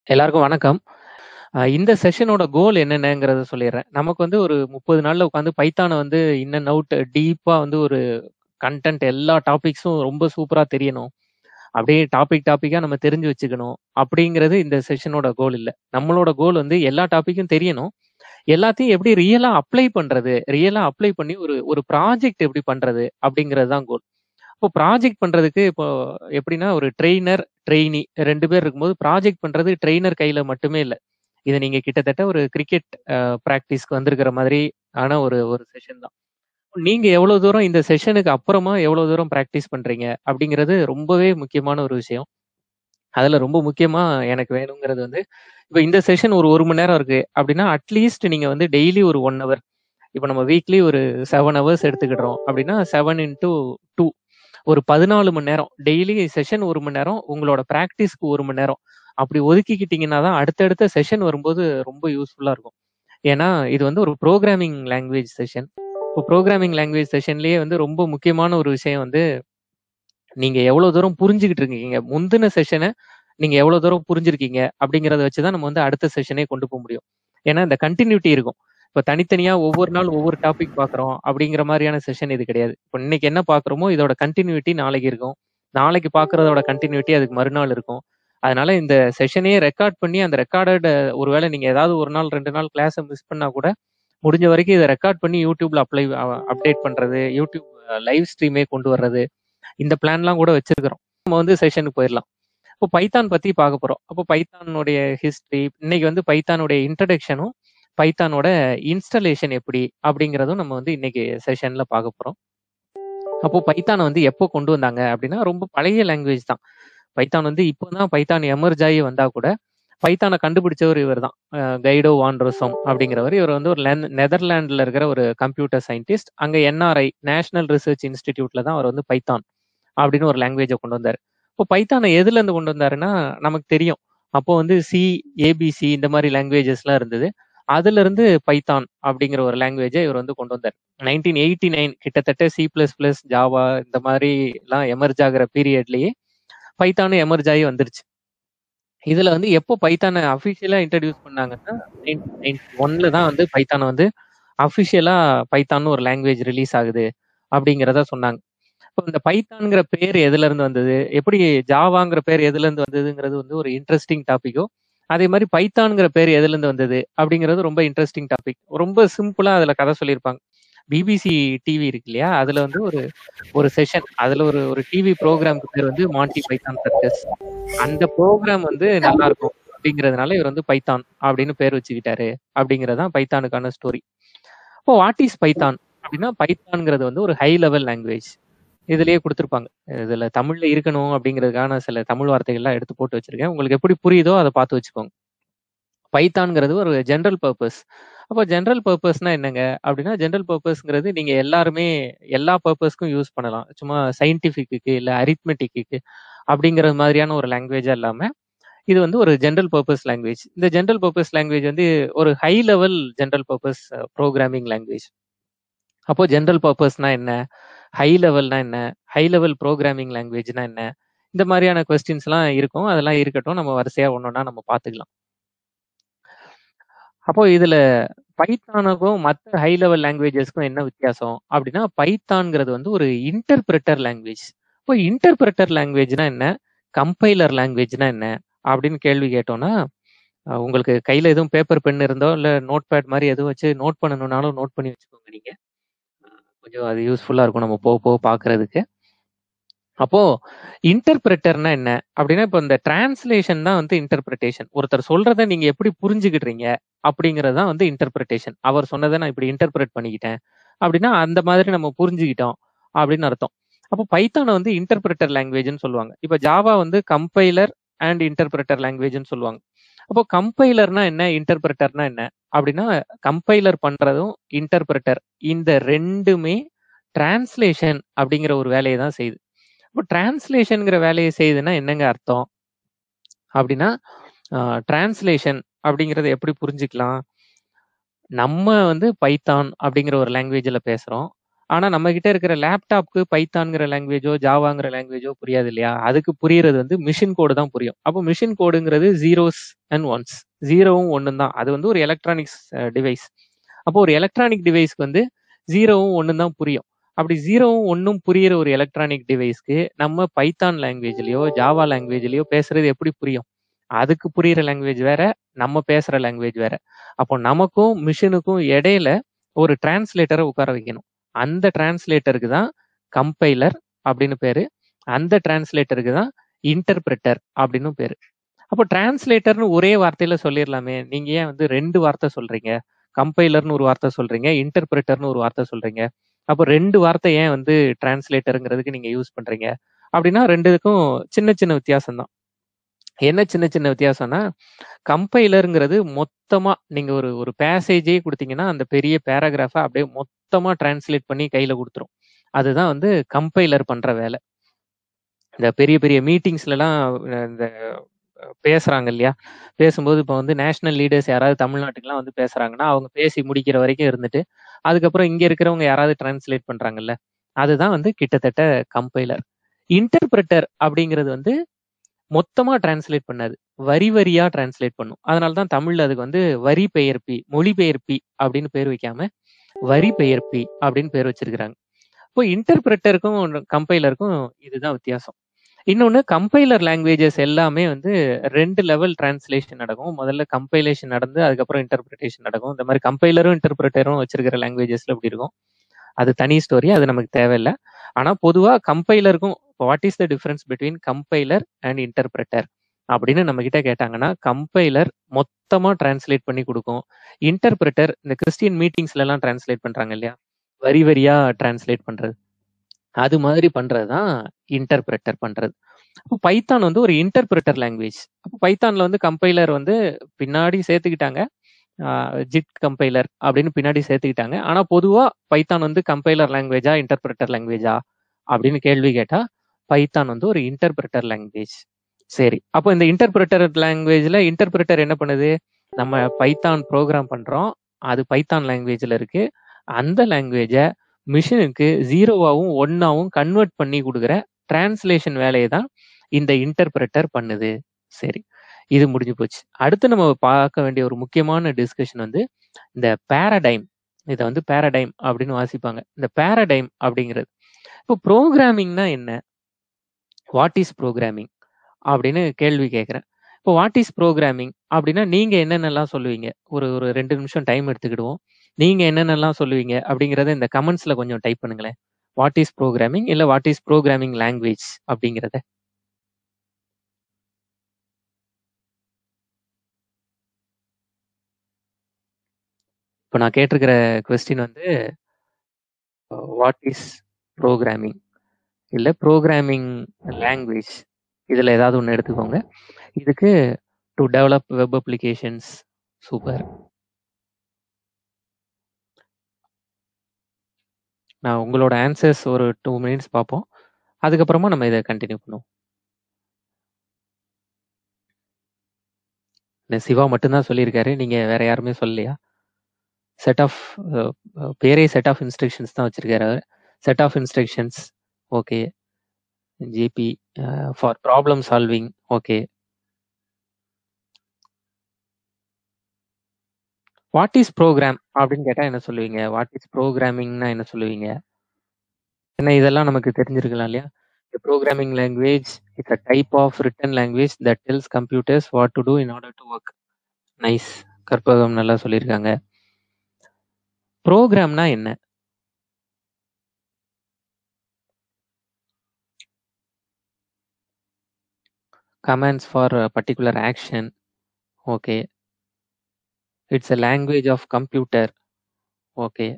எல்லாருக்கும் வணக்கம். அ இந்த செஷனோட கோல் என்னென்னங்கிறத சொல்லிர்றேன். நமக்கு வந்து ஒரு 30 நாள்ல உட்காந்து பைத்தான வந்து இன் அண்ட் அவுட் டீப்பா வந்து ஒரு கன்டென்ட் எல்லா டாபிக்ஸும் ரொம்ப சூப்பரா தெரியணும். அப்படியே டாபிக் டாபிக்கா நம்ம தெரிஞ்சு வச்சுக்கணும். அப்படிங்கிறது இந்த செஷனோட கோல் இல்ல. நம்மளோட கோல் வந்து எல்லா டாபிக்கும் தெரியணும். எல்லாத்தையும் எப்படி ரியலா அப்ளை பண்றது? ரியலா அப்ளை பண்ணி ஒரு ஒரு ப்ராஜெக்ட் எப்படி பண்றது? அப்படிங்கிறது தான் கோல். இப்போ ப்ராஜெக்ட் பண்றதுக்கு இப்போ எப்படின்னா ஒரு ட்ரெய்னர், ட்ரெய்னி 2 பேர் இருக்கும்போது ப்ராஜெக்ட் பண்றது ட்ரெய்னர் கையில மட்டுமே இல்ல. இத நீங்க கிட்டத்தட்ட ஒரு கிரிக்கெட் அ பிராக்டிஸ்க்கு வந்திருக்கிற மாதிரி ஆன ஒரு ஒரு செஷன் தான். நீங்க எவ்வளோ தூரம் இந்த செஷனுக்கு அப்புறமா எவ்வளோ தூரம் பிராக்டிஸ் பண்றீங்க? அப்படிங்கிறது ரொம்பவே முக்கியமான ஒரு விஷயம். அதுல ரொம்ப முக்கியமா எனக்கு வேணுங்கிறது வந்து, இப்ப இந்த செஷன் ஒரு 1 மணி நேரம் இருக்கு அப்படின்னா, அட்லீஸ்ட் நீங்க வந்து டெய்லி ஒரு 1 ஹவர் இப்ப நம்ம வீக்லி ஒரு 7 ஹவர்ஸ் எடுத்துக்கிடுறோம் அப்படின்னா 7 இன்டூ 2 ஒரு 14 மணி நேரம். டெய்லி செஷன் 1 மணி நேரம். உங்களோட பிராக்டிஸ்க்கு 1 மணி நேரம். அப்படி ஒதுக்கிக்கிட்டீங்கன்னா தான் அடுத்தடுத்த செஷன் வரும்போது ரொம்ப யூஸ்ஃபுல்லா இருக்கும். ஏன்னா, இது வந்து ஒரு புரோகிராமிங் லாங்குவேஜ் செஷன். இப்போ புரோகிராமிங் லாங்குவேஜ் செஷன்லயே வந்து ரொம்ப முக்கியமான ஒரு விஷயம் வந்து, நீங்க எவ்வளோ தூரம் புரிஞ்சுகிட்டு இருக்கீங்க? முந்தின செஷன நீங்க எவ்வளோ தூரம் புரிஞ்சிருக்கீங்க? அப்படிங்கிறத வச்சு தான் நம்ம வந்து அடுத்த செஷனே கொண்டு போ முடியும். ஏன்னா, இந்த கன்டினியூட்டி இருக்கும். இப்ப தனித்தனியா ஒவ்வொரு நாள் ஒவ்வொரு டாபிக் பார்க்குறோம் அப்படிங்கிற மாரியான செஷன் இது கிடையாது. இப்ப இன்னைக்கு என்ன பார்க்குறோமோ இதோட கன்டினியூட்டி நாளைக்கு இருக்கும். நாளைக்கு பார்க்குறதோட கன்டினியூட்டி அதுக்கு மறுநாள் இருக்கும். அதனால இந்த செஷனையே ரெக்கார்ட் பண்ணி அந்த ரெக்கார்டட் ஒருவேளை நீங்க ஏதாவது 1 நாள் 2 நாள் கிளாஸ மிஸ் பண்ணா கூட, முடிஞ்ச வரைக்கும் இத ரெக்கார்ட் பண்ணி YouTubeல அப்ளை அ அப்டேட் பண்றது, YouTube லைவ் ஸ்ட்ரீமே கொண்டு வர்றது, இந்த பிளான்லாம் கூட வச்சிருக்கிறோம். நம்ம வந்து செஷனுக்கு போயிரலாம். இப்போ பைத்தான் பத்தி பார்க்க போறோம். அப்போ பைத்தானுடைய ஹிஸ்டரி, இன்னைக்கு வந்து பைத்தானுடைய இன்ட்ரோடக்ஷனும், பைத்தானோட இன்ஸ்டாலேஷன் எப்படி? அப்படிங்கிறதும் நம்ம வந்து இன்னைக்கு செஷன்ல பார்க்க போறோம். அப்போ பைத்தான வந்து எப்போ கொண்டு வந்தாங்க அப்படின்னா, ரொம்ப பழைய லாங்குவேஜ் தான். பைத்தான் வந்து இப்போ தான் பைத்தான் எமர்ஜ் ஆகி வந்தா கூட, பைத்தான கண்டுபிடிச்சவர் இவர் தான். அ கைடோ வான் ரோசம் அப்படிங்கிறவர். இவர் வந்து ஒரு லென் நெதர்லாண்ட்ல இருக்கிற ஒரு கம்ப்யூட்டர் சயின்டிஸ்ட். அங்க என்ஆர்ஐ நேஷனல் ரிசர்ச் இன்ஸ்டிடியூட்ல தான் அவர் வந்து பைத்தான் அப்படின்னு ஒரு லாங்குவேஜ கொண்டு வந்தாரு. இப்போ பைத்தான எதுலேருந்து கொண்டு வந்தாருன்னா, நமக்கு தெரியும். அப்போ வந்து சி, ஏபிசி இந்த மாரி லாங்குவேஜஸ்லாம் இருந்தது. அதிலிருந்து பைத்தான் அப்படிங்கிற ஒரு லாங்குவேஜ இவர் வந்து கொண்டு வந்தார். 1989 கிட்டத்தட்ட சி பிளஸ் பிளஸ், ஜாவா இந்த மாரிலாம் எமர்ஜ் ஆகுற பீரியட்லயே பைத்தானும் எமர்ஜ் ஆகி வந்துருச்சு. இதுல வந்து எப்போ பைத்தான அஃபிஷியலா இன்ட்ரோடியூஸ் பண்ணாங்கன்னா, 1991ல தான் வந்து பைத்தான வந்து அஃபிஷியலா பைத்தான்னு ஒரு லாங்குவேஜ் ரிலீஸ் ஆகுது அப்படிங்கிறத சொன்னாங்க. இப்போ இந்த பைத்தான்ங்கிற பேர் எதுலருந்து வந்தது? எப்படி ஜாவாங்கிற பேர் எதுலருந்து வந்ததுங்கிறது வந்து ஒரு இன்ட்ரஸ்டிங் டாபிக்கோ, அதே மாரி பைத்தான்ங்கிற பேர் எதுலருந்து வந்தது? அப்படிங்கிறது ரொம்ப இன்ட்ரஸ்டிங் டாபிக். ரொம்ப சிம்பிளா அதுல கதை சொல்லியிருப்பாங்க. பிபிசி டிவி இருக்கு இல்லையா? அதுல வந்து ஒரு ஒரு செஷன். அதுல ஒரு ஒரு டிவி புரோகிராம்க்கு பேர் வந்து மான்டி பைத்தான் சர்க்கஸ். அந்த புரோகிராம் வந்து நல்லா இருக்கும் அப்படிங்கிறதுனால இவர் வந்து பைத்தான் அப்படின்னு பேர் வச்சுக்கிட்டாரு. அப்படிங்கிறது தான் பைத்தானுக்கான ஸ்டோரி. இப்போ வாட் இஸ் பைத்தான்? அப்படின்னா பைத்தான்ங்கிறது வந்து ஒரு ஹை லெவல் லாங்குவேஜ். இதுலயே குடுத்திருப்பாங்க. இதுல தமிழ்ல இருக்கணும் அப்படிங்கிறதுக்கான சில தமிழ் வார்த்தைகள்லாம் எடுத்து போட்டு வச்சிருக்கேன். உங்களுக்கு எப்படி புரியுதோ அத பார்த்து வச்சுக்கோங்க. பைத்தான்ங்கிறது ஒரு ஜெனரல் பர்ப்பஸ். அப்போ ஜெனரல் பர்ப்பஸ்னா என்னங்க? அப்படின்னா ஜெனரல் பர்ப்பஸ்ங்கிறது நீங்க எல்லாருமே எல்லா பர்ப்பஸ்க்கும் யூஸ் பண்ணலாம். சும்மா சயின்டிஃபிக்குக்கு இல்ல அரித்மெட்டிக்குக்கு அப்படிங்கிற மாதிரியான ஒரு லாங்குவேஜா இல்லாம, இது வந்து ஒரு ஜெனரல் பர்ப்பஸ் லாங்குவேஜ். இந்த ஜெனரல் பர்ப்பஸ் லாங்குவேஜ் வந்து ஒரு high level general purpose programming language. அப்போ ஜெனரல் பர்ப்பஸ்னா என்ன? ஹை லெவல்னா என்ன? ஹை லெவல் புரோகிராமிங் லாங்குவேஜ்னா என்ன? இந்த மாரியான கொஸ்டின்ஸ்லாம் இருக்கும். அதெல்லாம் இருக்கட்டும். நம்ம வரிசையா ஒண்ணொண்ணா நம்ம பார்த்துக்கலாம். அப்போ இதுல பைத்தானுக்கும் மத்த ஹை லெவல் லாங்குவேஜஸ்க்கும் என்ன வித்தியாசம்? அப்படின்னா பைத்தான்ங்கிறது வந்து ஒரு இன்டர்பிரெட்டர் லாங்குவேஜ். இப்போ இன்டர்பிரெட்டர் லாங்குவேஜ்னா என்ன? கம்பைலர் லாங்குவேஜ்னா என்ன? அப்படின்னு கேள்வி கேட்டோம்னா, அ உங்களுக்கு கையில எதுவும் பேப்பர், பென் இருந்தோ, இல்ல நோட்பேட் மாரி எதுவும் வச்சு நோட் பண்ணணும்னாலும் நோட் பண்ணி வச்சுக்கோங்க நீங்க. கொஞ்சம் அது யூஸ்ஃபுல்லா இருக்கும் நம்ம போக போக பார்க்கறதுக்கு. அப்போ இன்டர்பிரெட்டர்னா என்ன? அப்படின்னா இப்ப இந்த டிரான்ஸ்லேஷன் தான் வந்து இன்டர்பிரிட்டேஷன். ஒருத்தர் சொல்றத நீங்க எப்படி புரிஞ்சுக்கிடுறீங்க? அப்படிங்கிறது தான் வந்து இன்டர்பிரிட்டேஷன். அவர் சொன்னத நான் இப்படி இன்டர்பிரெட் பண்ணிக்கிட்டேன். அப்படின்னா அந்த மாதிரி நம்ம புரிஞ்சுக்கிட்டோம் அப்படின்னு அர்த்தம். அப்போ பைத்தான வந்து இன்டர்பிரெட்டர் லாங்குவேஜ்ன்னு சொல்லுவாங்க. இப்ப ஜாவா வந்து கம்பைலர் அண்ட் இன்டர்பிரெட்டர் லாங்குவேஜ்ன்னு சொல்லுவாங்க. அப்போ கம்பைலர்னா என்ன? இன்டர்பிரெட்டர்னா என்ன? அப்படின்னா கம்பைலர் பண்றதும், இன்டர்பிரெட்டர் இந்த 2மே டிரான்ஸ்லேஷன் அப்படிங்கிற ஒரு வேலைய தான் செய்யுது. இப்போ டிரான்ஸ்லேஷன்ங்கிற வேலைய செய்யுதுன்னா என்னங்க அர்த்தம்? அப்படின்னா, அ டிரான்ஸ்லேஷன் அப்படிங்கிறத எப்படி புரிஞ்சுக்கலாம்? நம்ம வந்து பைத்தான் அப்படிங்கிற ஒரு லாங்குவேஜ்ல பேசுறோம். ஆனா நம்ம கிட்ட இருக்கிற லேப்டாப்க்கு பைத்தான்ங்கிற லாங்குவேஜோ ஜாவாங்கிற லாங்குவேஜோ புரியாது இல்லையா அதுக்கு புரியறது வந்து மிஷின் கோடு தான் புரியும் அப்போ மிஷின் கோடுங்கிறது ஜீரோஸ் அண்ட் ஒன்ஸ் ஜீரோவும் ஒன்றும் தான் அது வந்து ஒரு எலக்ட்ரானிக்ஸ் டிவைஸ் அப்போ ஒரு எலக்ட்ரானிக் டிவைஸ்க்கு வந்து ஜீரோவும் ஒன்றும் தான் புரியும் அப்படி ஜீரோவும் ஒன்றும் புரியிற ஒரு எலக்ட்ரானிக் டிவைஸ்க்கு நம்ம பைத்தான் லாங்குவேஜ்லயோ ஜாவா லாங்குவேஜ்லயோ பேசுறது எப்படி புரியும் அதுக்கு புரியிற லாங்குவேஜ் வேற நம்ம பேசுற லாங்குவேஜ் வேற அப்போ நமக்கும் மிஷினுக்கும் இடையில ஒரு டிரான்ஸ்லேட்டரை உட்கார வைக்கணும் அந்த டிரான்ஸ்லேட்டருக்கு தான் கம்பைலர் அப்படின்னு பேரு அந்த டிரான்ஸ்லேட்டருக்கு தான் இன்டர்பிரிட்டர் அப்படின்னு பேரு அப்போ டிரான்ஸ்லேட்டர்னு ஒரே வார்த்தையில சொல்லிடலாமே நீங்க ஏன் வந்து ரெண்டு வார்த்தை சொல்றீங்க கம்பைலர்னு ஒரு வார்த்தை சொல்றீங்க இன்டர்பிரிட்டர்னு ஒரு வார்த்தை சொல்றீங்க அப்போ ரெண்டு வார்த்தை ஏன் வந்து டிரான்ஸ்லேட்டருங்கிறதுக்கு நீங்க யூஸ் பண்றீங்க அப்படின்னா ரெண்டுக்கும் சின்ன சின்ன வித்தியாசம் தான் என்ன சின்ன சின்ன வித்தியாசம்னா கம்பைலருங்கிறது மொத்தமா நீங்க ஒரு ஒரு பேசேஜே கொடுத்தீங்கன்னா அந்த பெரிய பேராகிராஃபை அப்படியே மொத்தமா டிரான்ஸ்லேட் பண்ணி கையில கொடுத்துரும் அதுதான் வந்து கம்பைலர் பண்ற வேலை இந்த பெரிய பெரிய மீட்டிங்ஸ்லலாம் இந்த பேசுறாங்க இல்லையா பேசும்போது இப்போ வந்து நேஷனல் லீடர்ஸ் யாராவது தமிழ்நாட்டுக்குலாம் வந்து பேசுறாங்கன்னா அவங்க பேசி முடிக்கிற வரைக்கும் இருந்துட்டு அதுக்கப்புறம் இங்க இருக்கிறவங்க யாராவது டிரான்ஸ்லேட் பண்றாங்கல்ல அதுதான் வந்து கிட்டத்தட்ட கம்பைலர் இன்டர்பிரட்டர் அப்படிங்கிறது வந்து மொத்தமா டிரான்ஸ்லேட் பண்ணாது வரி வரியா டிரான்ஸ்லேட் பண்ணும் அதனால தான் தமிழ்ல அதுக்கு வந்து வரி பெயர்ப்பி மொழிபெயர்ப்பி அப்படின்னு பேர் வைக்காம வரி பெயர்ப்பி அப்படின்னு பேர் வச்சிருக்கிறாங்க இப்போ இன்டர்பிரட்டருக்கும் கம்பைலருக்கும் இதுதான் வித்தியாசம் இன்னொன்னு கம்பைலர் லாங்குவேஜஸ் எல்லாமே வந்து ரெண்டு லெவல் டிரான்ஸ்லேஷன் நடக்கும் முதல்ல கம்பைலேஷன் நடந்து அதுக்கப்புறம் இன்டர்பிரிட்டேஷன் நடக்கும் இந்த மாதிரி கம்பைலரும் இன்டர்பிரட்டரும் வச்சிருக்கிற லாங்குவேஜஸ்ல இப்படி இருக்கும் அது தனி ஸ்டோரி அது நமக்கு தேவையில்லை ஆனா பொதுவா கம்பைலருக்கும் what is the difference between compiler and interpreter அப்படின்னு நம்ம கிட்ட கேட்டாங்கன்னா கம்பைலர் மொத்தமா டிரான்ஸ்லேட் பண்ணி கொடுக்கும் இன்டர்பிரட்டர் இந்த கிறிஸ்டியன் மீட்டிங்ஸ்ல எல்லாம் டிரான்ஸ்லேட் பண்றாங்க இல்லையா வரி வரியா டிரான்ஸ்லேட் பண்றது அது மாதிரி பண்றதுதான் இன்டர்பிரட்டர் பண்றது அப்போ பைத்தான் வந்து ஒரு இன்டர்பிரட்டர் லாங்குவேஜ் அப்போ பைத்தான்ல வந்து கம்பைலர் வந்து பின்னாடி சேர்த்துக்கிட்டாங்க ஜிட் கம்பைலர் அப்படின்னு பின்னாடி சேர்த்துக்கிட்டாங்க ஆனா பொதுவா பைத்தான் வந்து கம்பைலர் லாங்குவேஜா இன்டர்பிரட்டர் லாங்குவேஜா அப்படின்னு கேள்வி கேட்டா பைத்தான் வந்து ஒரு இன்டர்பிரட்டர் லாங்குவேஜ் சரி அப்போ இந்த இன்டர்பிரட்டர் லாங்குவேஜ்ல இன்டர்பிரட்டர் என்ன பண்ணுது நம்ம பைத்தான் ப்ரோக்ராம் பண்றோம் அது பைத்தான் லாங்குவேஜ்ல இருக்கு அந்த லாங்குவேஜை மிஷினுக்கு ஜீரோவாவும் ஒன்னாவும் கன்வெர்ட் பண்ணி கொடுக்குற டிரான்ஸ்லேஷன் வேலையை தான் இந்த இன்டர்பிரட்டர் பண்ணுது சரி இது முடிஞ்சு போச்சு அடுத்து நம்ம பார்க்க வேண்டிய ஒரு முக்கியமான டிஸ்கஷன் வந்து இந்த பேரடைம் இதை வந்து பேரடைம் அப்படின்னு வாசிப்பாங்க இந்த பேரடைம் அப்படிங்கிறது இப்போ ப்ரோக்ராமிங்னா என்ன வாட் இஸ் ப்ரோக்ராமிங் அப்படின்னு கேள்வி கேட்குறேன் இப்போ வாட் இஸ் ப்ரோக்ராமிங் அப்படின்னா நீங்க என்னென்னலாம் சொல்லுவீங்க ஒரு ஒரு ரெண்டு நிமிஷம் டைம் எடுத்துக்கிடுவோம் நீங்க என்னென்னலாம் சொல்லுவீங்க அப்படிங்கறத இந்த கமெண்ட்ஸ்ல கொஞ்சம் டைப் பண்ணுங்களேன் வாட் இஸ் ப்ரோக்ராமிங் இல்ல வாட் இஸ் ப்ரோக்ராமிங் லாங்குவேஜ் அப்படிங்கறத இப்போ நான் கேட்டிருக்கிற கொஸ்டின் வந்து வாட் இஸ் ப்ரோக்ராமிங் இல்ல ப்ரோக்ராமிங் லாங்குவேஜ் இதுல ஏதாவது ஒன்று எடுத்துக்கோங்க இதுக்கு to develop web applications super நான் உங்களோட ஆன்சர்ஸ் ஒரு டூ மினிட்ஸ் பார்ப்போம் அதுக்கப்புறமா நம்ம இதை கண்டினியூ பண்ணுவோம் இந்த சிவா மட்டும்தான் சொல்லியிருக்காரு நீங்க வேற யாருமே சொல்லலையா செட் ஆஃப் பேரே செட் ஆஃப் இன்ஸ்ட்ரக்ஷன்ஸ் தான் வச்சிருக்காரு set of instructions okay GP for problem solving okay what is program அப்படின்னு கேட்டா என்ன சொல்லுவீங்க வாட் இஸ் ப்ரோக்ராமிங்னா என்ன சொல்லுவீங்க என்ன இதெல்லாம் நமக்கு தெரிஞ்சிருக்கலாம் இல்லையா programming language it's a type of written language that tells computers what to do in order to work nice Karpagam நல்லா சொல்லியிருக்காங்க ப்ரோக்ராம்னா என்ன commands for a particular action okay it's a language of computer okay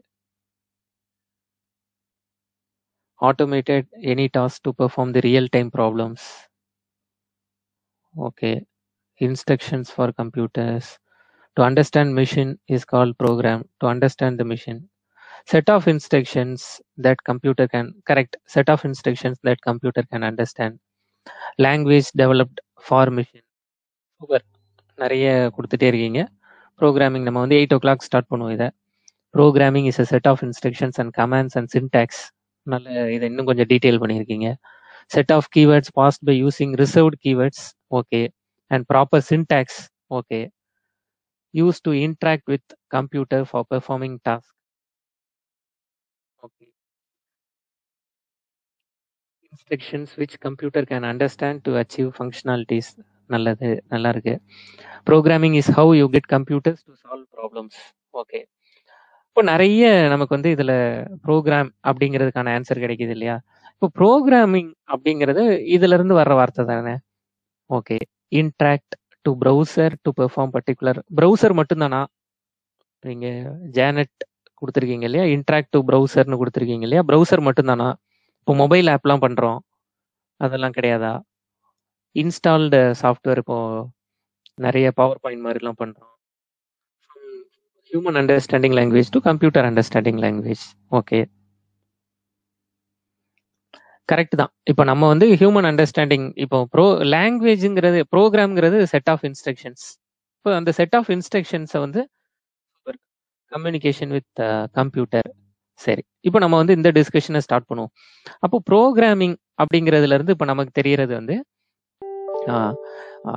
automated any task to perform the real time problems okay instructions for computers to understand machine is called program to understand the machine set of instructions that computer can correct set of instructions that computer can understand language developed for machine super நிறைய கொடுத்துட்டே இருக்கீங்க programming நம்ம வந்து eight ஓ clock start பண்ணுவோம் இதை programming is a set of instructions and commands and syntax நல்ல இதை இன்னும் கொஞ்சம் டீட்டெயில் பண்ணியிருக்கீங்க set of keywords passed by using reserved keywords okay and proper syntax okay use to interact with computer for performing task okay instructions which computer can understand to achieve functionalities நல்லது நல்லா இருக்கு programming is how you get computers to solve problems okay இப்போ நிறைய நமக்கு வந்து இதுல program அப்படிங்கிறதுக்கான answer கிடைக்குது இல்லையா இப்போ ப்ரோக்ராமிங் அப்படிங்கிறது இதுல இருந்து வர்ற வார்த்தை தானே okay interact to browser to perform particular browser மட்டும்தானா நீங்க ஜேனட் கொடுத்துருக்கீங்க இல்லையா இன்ட்ராக்ட் டு ப்ரௌசர்னு கொடுத்துருக்கீங்க இல்லையா ப்ரௌசர் மட்டும்தானா இப்போ மொபைல் ஆப்லாம் பண்றோம் அதெல்லாம் கிடையாதா இன்ஸ்டால்டு சாஃப்ட்வேர் இப்போ நிறைய பவர் பாயிண்ட் மாதிரிலாம் பண்றோம் human understanding language to computer understanding language okay correct தான் இப்போ நம்ம வந்து ஹியூமன் அண்டர்ஸ்டாண்டிங் இப்போ ப்ரோ லாங்குவேஜுங்கிறது ப்ரோக்ராம்ங்கிறது செட் ஆஃப் இன்ஸ்ட்ரக்ஷன்ஸ் இப்போ அந்த செட் ஆஃப் இன்ஸ்ட்ரக்ஷன்ஸை வந்து கம்யூனிகேஷன் வித் கம்ப்யூட்டர் சரி இப்போ நம்ம வந்து இந்த டிஸ்கஷனை ஸ்டார்ட் பண்ணுவோம் அப்போ ப்ரோக்ராமிங் அப்படிங்கிறதுல இருந்து இப்போ நமக்கு தெரியறது வந்து ஆ, ஆ,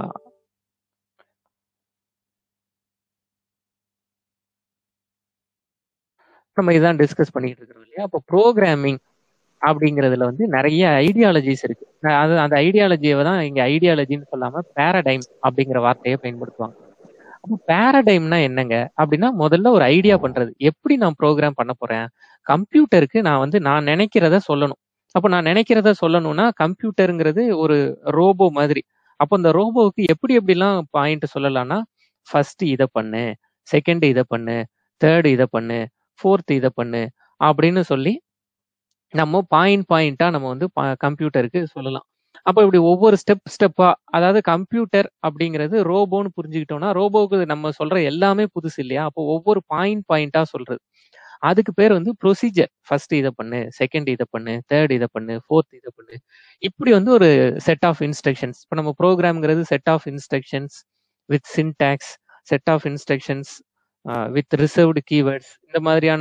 நம்ம இதான் டிஸ்கஸ் பண்ணிட்டு இருக்கிறோம் இல்லையா அப்போ ப்ரோக்ராமிங் அப்படிங்கிறதுல வந்து நிறைய ஐடியாலஜிஸ் இருக்கு அஹ் அது அந்த ஐடியாலஜியை தான் இங்க ஐடியாலஜின்னு சொல்லாம பேரடைம் அப்படிங்கிற வார்த்தையை பயன்படுத்துவாங்க அப்போ பேரடைம்னா என்னங்க அப்படின்னா முதல்ல ஒரு ஐடியா பண்றது எப்படி நான் ப்ரோக்ராம் பண்ண போறேன் கம்ப்யூட்டருக்கு நான் வந்து நான் நினைக்கிறத சொல்லணும் அப்போ நான் நினைக்கிறத சொல்லணும்னா கம்ப்யூட்டருங்கிறது ஒரு ரோபோ மாதிரி அப்போ இந்த ரோபோவுக்கு எப்படி எப்படிலாம் பாயிண்ட் சொல்லலாம்னா ஃபர்ஸ்ட் இதை பண்ணு செகண்ட் இதை பண்ணு தேர்ட் இதை பண்ணு ஃபோர்த் இதை பண்ணு அப்படின்னு சொல்லி நம்ம பாயிண்ட் பாயிண்டா நம்ம வந்து கம்ப்யூட்டருக்கு சொல்லலாம் அப்போ இப்படி ஒவ்வொரு ஸ்டெப் ஸ்டெப்பா அதாவது கம்ப்யூட்டர் அப்படிங்கிறது ரோபோன்னு புரிஞ்சுக்கிட்டோம்னா ரோபோவுக்கு நம்ம சொல்ற எல்லாமே புதுசு இல்லையா அப்போ ஒவ்வொரு பாயிண்ட் பாயிண்டா சொல்றது அதுக்கு பேர் வந்து ப்ரொசீஜர் ஃபர்ஸ்ட் இதை பண்ணு செகண்ட் இதை பண்ணு தேர்ட் இதை பண்ணு ஃபோர்த் இதை பண்ணு இப்படி வந்து ஒரு செட் ஆஃப் இன்ஸ்ட்ரக்ஷன்ஸ் இப்போ நம்ம ப்ரோக்ராம்ங்கிறது set of instructions with syntax set of instructions with reserved keywords இந்த மாதிரியான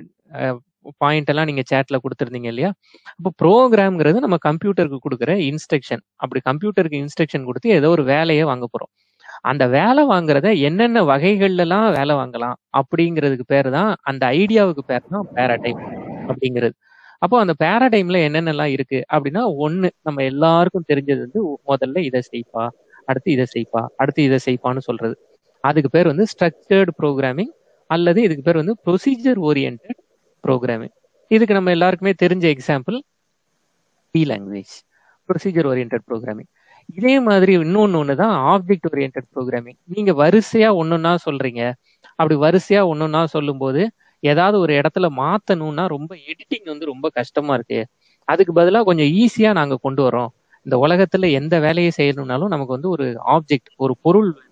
பாயிண்ட் எல்லாம் நீங்க சேட்ல கொடுத்துருந்தீங்க இல்லையா அப்போ ப்ரோக்ராம்ங்கிறது நம்ம கம்ப்யூட்டருக்கு கொடுக்குற இன்ஸ்ட்ரக்ஷன் அப்படி கம்ப்யூட்டருக்கு இன்ஸ்ட்ரக்ஷன் கொடுத்து ஏதோ ஒரு வேலையை வாங்க போறோம் அந்த வேலை வாங்குறத என்னென்ன வகைகள்ல எல்லாம் வேலை வாங்கலாம் அப்படிங்கிறதுக்கு பேர் தான் அந்த ஐடியாவுக்கு பேர் தான் பேராடைம் அப்படிங்கிறது அப்போ அந்த பேராடைம்ல என்னென்னலாம் இருக்கு அப்படின்னா ஒண்ணு நம்ம எல்லாருக்கும் தெரிஞ்சது வந்து முதல்ல இதை செய்ப்பா அடுத்து இதை செய்ப்பா அடுத்து இதை செய்ப்பான்னு சொல்றது அதுக்கு பேர் வந்து ஸ்ட்ரக்சர்டு ப்ரோக்ராமிங் அல்லது இதுக்கு பேர் வந்து ப்ரொசீஜர் ஓரியன்ட் ப்ரோக்ராமிங் இதுக்கு நம்ம எல்லாருக்குமே தெரிஞ்ச example C language procedure orient programming இதே மாதிரி இன்னொன்னு ஒன்று தான் ஆப்ஜெக்ட் ஓரியன்ட் ப்ரோக்ராமிங் நீங்க வரிசையா ஒன்னொன்னா சொல்றீங்க அப்படி வரிசையா ஒன்னொன்னா சொல்லும்போது ஏதாவது ஒரு இடத்துல மாத்தணும்னா ரொம்ப எடிட்டிங் வந்து ரொம்ப கஷ்டமா இருக்கு அதுக்கு பதிலாக கொஞ்சம் ஈஸியா நாங்க கொண்டு வரோம் இந்த உலகத்துல எந்த வேலையை செய்யணும்னாலும் நமக்கு வந்து ஒரு ஆப்ஜெக்ட் ஒரு பொருள் வேணும்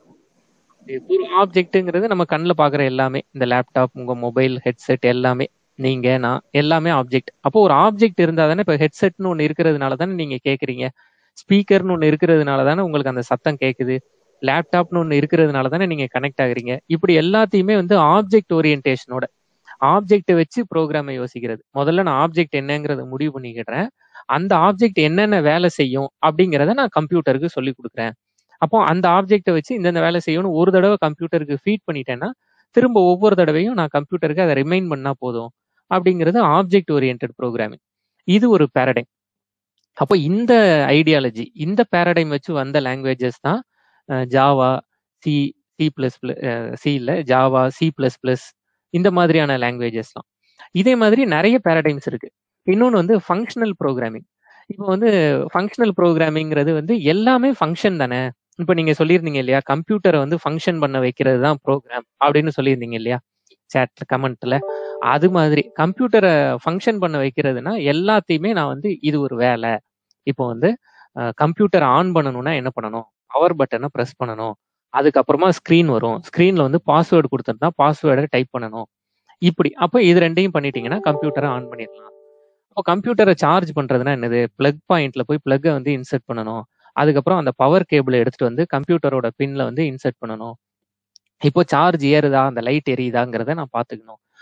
ஒரு ஆப்ஜெக்ட்டுங்கிறது நம்ம கண்ணில் பார்க்குற எல்லாமே இந்த லேப்டாப் உங்க மொபைல் ஹெட்செட் எல்லாமே நீங்க நான் எல்லாமே ஆப்ஜெக்ட் அப்போ ஒரு ஆப்ஜெக்ட் இருந்தா தானே இப்போ ஹெட்செட்னு ஒன்று இருக்கிறதுனால தானே நீங்க கேட்குறீங்க ஸ்பீக்கர்னு ஒன்று இருக்கிறதுனால தானே உங்களுக்கு அந்த சத்தம் கேட்குது லேப்டாப்னு ஒன்று இருக்கிறதுனால தானே நீங்க கனெக்ட் ஆகுறீங்க இப்படி எல்லாத்தையுமே வந்து ஆப்ஜெக்ட் ஓரியன்டேஷனோட ஆப்ஜெக்டை வச்சு ப்ரோக்ராமை யோசிக்கிறது முதல்ல நான் ஆப்ஜெக்ட் என்னங்கிறத முடிவு பண்ணிக்கிடுறேன் அந்த ஆப்ஜெக்ட் என்னென்ன வேலை செய்யும் அப்படிங்கிறத நான் கம்ப்யூட்டருக்கு சொல்லி கொடுக்குறேன் அப்போ அந்த ஆப்ஜெக்டை வச்சு இந்தந்த வேலை செய்யணும்னு ஒரு தடவை கம்ப்யூட்டருக்கு ஃபீட் பண்ணிட்டேன்னா திரும்ப ஒவ்வொரு தடவையும் நான் கம்ப்யூட்டருக்கு அதை ரிமைண்ட் பண்ணா போதும் அப்படிங்கிறது ஆப்ஜெக்ட் ஓரியன்ட் ப்ரோக்ராமிங் இது ஒரு பேரடைம் அப்போ இந்த ஐடியாலஜி இந்த பேரடைம் வச்சு வந்த லாங்குவேஜஸ் தான் Java C C plus plus C இல்லை ஜாவா சி பிளஸ் பிளஸ் இந்த மாதிரியான லாங்குவேஜஸ்லாம் இதே மாதிரி நிறைய பேரடைம்ஸ் இருக்கு இன்னொன்று வந்து ஃபங்க்ஷனல் ப்ரோக்ராமிங் இப்போ வந்து ஃபங்க்ஷனல் ப்ரோக்ராமிங்கிறது வந்து எல்லாமே ஃபங்க்ஷன் தானே இப்போ நீங்க சொல்லியிருந்தீங்க இல்லையா கம்ப்யூட்டரை வந்து ஃபங்க்ஷன் பண்ண வைக்கிறது தான் ப்ரோக்ராம் அப்படின்னு சொல்லியிருந்தீங்க இல்லையா சேட்ல கமெண்ட்ல அது மாதிரி கம்ப்யூட்டரை ஃபங்க்ஷன் பண்ண வைக்கிறதுனா எல்லாத்தையுமே நான் வந்து இது ஒரு வேலை இப்போ வந்து கம்ப்யூட்டரை ஆன் பண்ணணும்னா என்ன பண்ணணும் பவர் பட்டனை ப்ரெஸ் பண்ணணும் அதுக்கப்புறமா ஸ்க்ரீன் வரும் ஸ்க்ரீன்ல வந்து பாஸ்வேர்டு கொடுத்துருந்தா பாஸ்வேர்டை டைப் பண்ணணும் இப்படி அப்போ இது ரெண்டையும் பண்ணிட்டீங்கன்னா கம்ப்யூட்டரை ஆன் பண்ணிடலாம் இப்போ கம்ப்யூட்டரை சார்ஜ் பண்றதுனா என்னது பிளக் பாயிண்ட்ல போய் பிளக்கை வந்து இன்சர்ட் பண்ணணும் அதுக்கப்புறம் அந்த பவர் கேபிளை எடுத்துட்டு வந்து கம்ப்யூட்டரோட பின்ல வந்து இன்சர்ட் பண்ணணும் இப்போ சார்ஜ் ஏறுதா அந்த லைட் எரியுதாங்கிறத நான் பார்த்துக்கணும்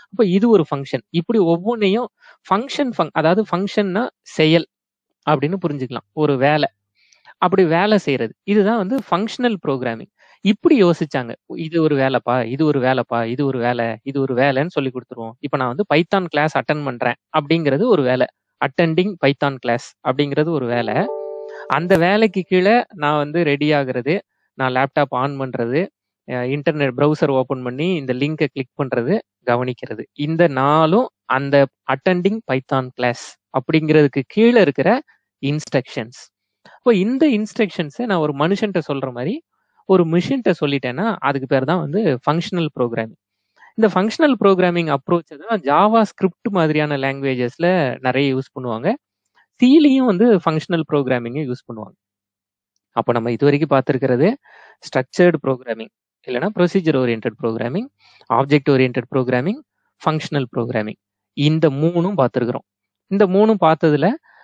அப்ப இது ஒரு ஃபங்க்ஷன் இப்படி ஒவ்வொன்றையும் ஃபங்க்ஷன் ஃபங் அதாவது ஃபங்க்ஷன்னா செயல் அப்படின்னு புரிஞ்சுக்கலாம் ஒரு வேலை அப்படி வேலை செய்யறது இதுதான் வந்து ஃபங்க்ஷனல் ப்ரோக்ராமிங் இப்படி யோசிச்சாங்க இது ஒரு வேலைப்பா இது ஒரு வேலைப்பா இது ஒரு வேலை இது ஒரு வேலைன்னு சொல்லி கொடுத்துருவோம் இப்போ நான் வந்து பைத்தான் கிளாஸ் அட்டன் பண்றேன் அப்படிங்கிறது ஒரு வேலை அட்டெண்டிங் பைத்தான் கிளாஸ் அப்படிங்கிறது ஒரு வேலை அந்த வேலைக்கு கீழே நான் வந்து ரெடி ஆகுறது நான் லேப்டாப் ஆன் பண்றது இன்டர்நெட் ப்ரௌசர் ஓபன் பண்ணி இந்த லிங்கை கிளிக் பண்றது கவனிக்கிறது இந்த நாளும் அந்த அட்டெண்டிங் பைத்தான் கிளாஸ் அப்படிங்கிறதுக்கு கீழே இருக்கிற இன்ஸ்ட்ரக்ஷன்ஸ் இப்போ இந்த இன்ஸ்ட்ரக்ஷன்ஸை நான் ஒரு மனுஷன்ட்ட சொல்ற மாதிரி ஒரு மிஷின்ட்ட சொல்லிட்டேன்னா அதுக்கு பேர் தான் வந்து ஃபங்க்ஷனல் ப்ரோக்ராமிங் இந்த ஃபங்க்ஷனல் ப்ரோக்ராமிங் அப்ரோச் தான் ஜாவா ஸ்கிரிப்ட் மாதிரியான லாங்குவேஜஸ்ல நிறைய யூஸ் பண்ணுவாங்க சிலையும் வந்து ஃபங்க்ஷனல் ப்ரோக்ராமிங்கை யூஸ் பண்ணுவாங்க அப்போ நம்ம இது வரைக்கும் பார்த்துருக்கிறது ஸ்ட்ரக்சர்டு ப்ரோக்ராமிங் இல்லைன்னா procedure orient programming object orient programming functional programming இந்த மூணும் பார்த்துருக்குறோம் இந்த மூணும் பார்த்ததுல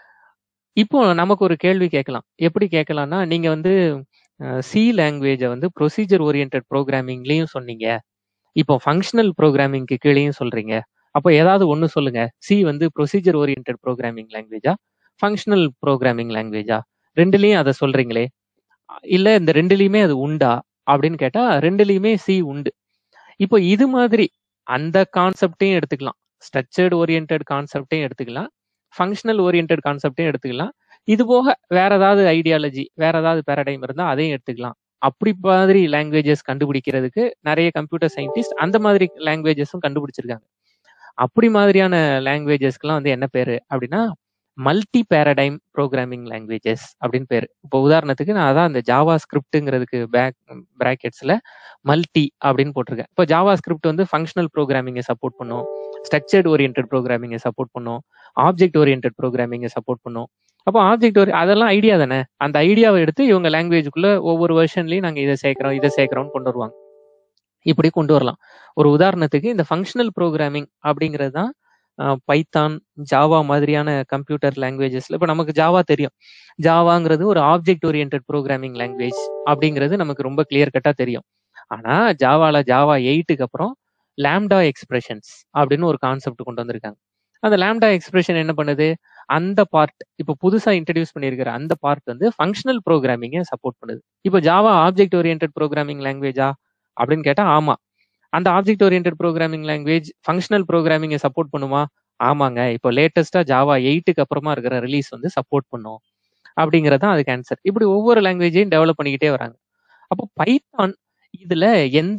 இப்போ நமக்கு ஒரு கேள்வி கேட்கலாம் எப்படி கேட்கலாம்னா நீங்க வந்து சி லாங்குவேஜை வந்து ப்ரொசீஜர் ஓரியன்ட் ப்ரோக்ராமிங்லயும் சொன்னீங்க இப்போ ஃபங்க்ஷனல் ப்ரோக்ராமிங்க்கு கீழேயும் சொல்றீங்க அப்போ ஏதாவது ஒன்று சொல்லுங்க சி வந்து ப்ரொசீஜர் ஓரியன்ட் ப்ரோக்ராமிங் லாங்குவேஜா ஃபங்க்ஷனல் ப்ரோக்ராமிங் லாங்குவேஜா ரெண்டுலேயும் அதை சொல்றீங்களே இல்ல இந்த ரெண்டுலயுமே அது உண்டா அப்படின்னு கேட்டா ரெண்டுலயுமே சி உண்டு இப்போ இது மாதிரி அந்த கான்செப்டையும் எடுத்துக்கலாம் ஸ்ட்ரக்சர்டு ஓரியன்ட் கான்செப்டையும் எடுத்துக்கலாம் ஃபங்க்ஷனல் ஓரியன்ட் கான்செப்டையும் எடுத்துக்கலாம் இது போக வேற ஏதாவது ஐடியாலஜி வேற ஏதாவது பேரடைம் இருந்தால் அதையும் எடுத்துக்கலாம் அப்படி மாதிரி லாங்குவேஜஸ் கண்டுபிடிக்கிறதுக்கு நிறைய கம்ப்யூட்டர் சயின்டிஸ்ட் அந்த மாதிரி லாங்குவேஜஸும் கண்டுபிடிச்சிருக்காங்க அப்படி மாதிரியான லாங்குவேஜஸ்க்குலாம் வந்து என்ன பேரு அப்படின்னா மல்டி பேரடைம் ப்ரோக்ராமிங் லாங்குவேஜஸ் அப்படின்னு பேர் இப்போ உதாரணத்துக்கு நான் அதான் அந்த ஜாவா ஸ்கிரிப்ட்டுங்கிறதுக்கு பேக் பிராக்கெட்ஸ்ல மல்டி அப்படின்னு போட்டிருக்கேன் இப்போ ஜாவா ஸ்கிரிப்ட் வந்து ஃபங்க்ஷனல் ப்ரோக்ராமிங்கை சப்போர்ட் பண்ணும் ஸ்ட்ரக்சர்ட் ஓரியன்ட் ப்ரோக்ராமிங்கை சப்போர்ட் பண்ணும் ஆப்ஜெக்ட் ஓரியன்ட் ப்ரோக்ராமிங்கை சப்போர்ட் பண்ணும் அப்போ ஆப்ஜெக்ட் ஓரி அதெல்லாம் ஐடியா தானே அந்த ஐடியாவை எடுத்து இவங்க லாங்குவேஜுக்குள்ள ஒவ்வொரு வெர்ஷன்லையும் நாங்கள் இதை சேர்க்கிறோம் இதை சேர்க்கிறோம்னு கொண்டு வருவாங்க இப்படி கொண்டு வரலாம் ஒரு உதாரணத்துக்கு இந்த ஃபங்க்ஷனல் ப்ரோக்ராமிங் அப்படிங்கிறது தான் பைத்தான் ஜாவா மாதிரியான கம்ப்யூட்டர் லாங்குவேஜஸ்ல இப்போ நமக்கு ஜாவா தெரியும் ஜாவாங்கிறது ஒரு ஆப்ஜெக்ட் ஓரியன்ட் ப்ரோக்ராமிங் லாங்குவேஜ் அப்படிங்கிறது நமக்கு ரொம்ப கிளியர் கட்டா தெரியும் ஆனா ஜாவால ஜாவா எயிட்டுக்கு அப்புறம் லேம்டா எக்ஸ்பிரஷன்ஸ் அப்படின்னு ஒரு கான்செப்ட் கொண்டு வந்திருக்காங்க அந்த லேம்டா எக்ஸ்பிரஷன் என்ன பண்ணுது அந்த பார்ட் இப்போ புதுசா இன்ட்ரடியூஸ் பண்ணியிருக்கிற அந்த பார்ட் வந்து ஃபங்க்ஷனல் ப்ரோக்ராமிங்கை சப்போர்ட் பண்ணுது இப்போ ஜாவா ஆப்ஜெக்ட் ஓரியன்ட் ப்ரோக்ராமிங் லாங்குவேஜா அப்படின்னு கேட்டா ஆமா அந்த object orient programming language functional ப்ரோக்ராமிங்கை சப்போர்ட் பண்ணுமா ஆமாங்க இப்போ லேட்டஸ்டா ஜாவா எயிட்டுக்கு அப்புறமா இருக்கிற ரிலீஸ் வந்து சப்போர்ட் பண்ணும் அப்படிங்கிறது தான் அதுக்கு ஆன்சர் இப்படி ஒவ்வொரு லாங்குவேஜையும் டெவலப் பண்ணிக்கிட்டே வராங்க அப்போ பைத்தான் இதுல எந்த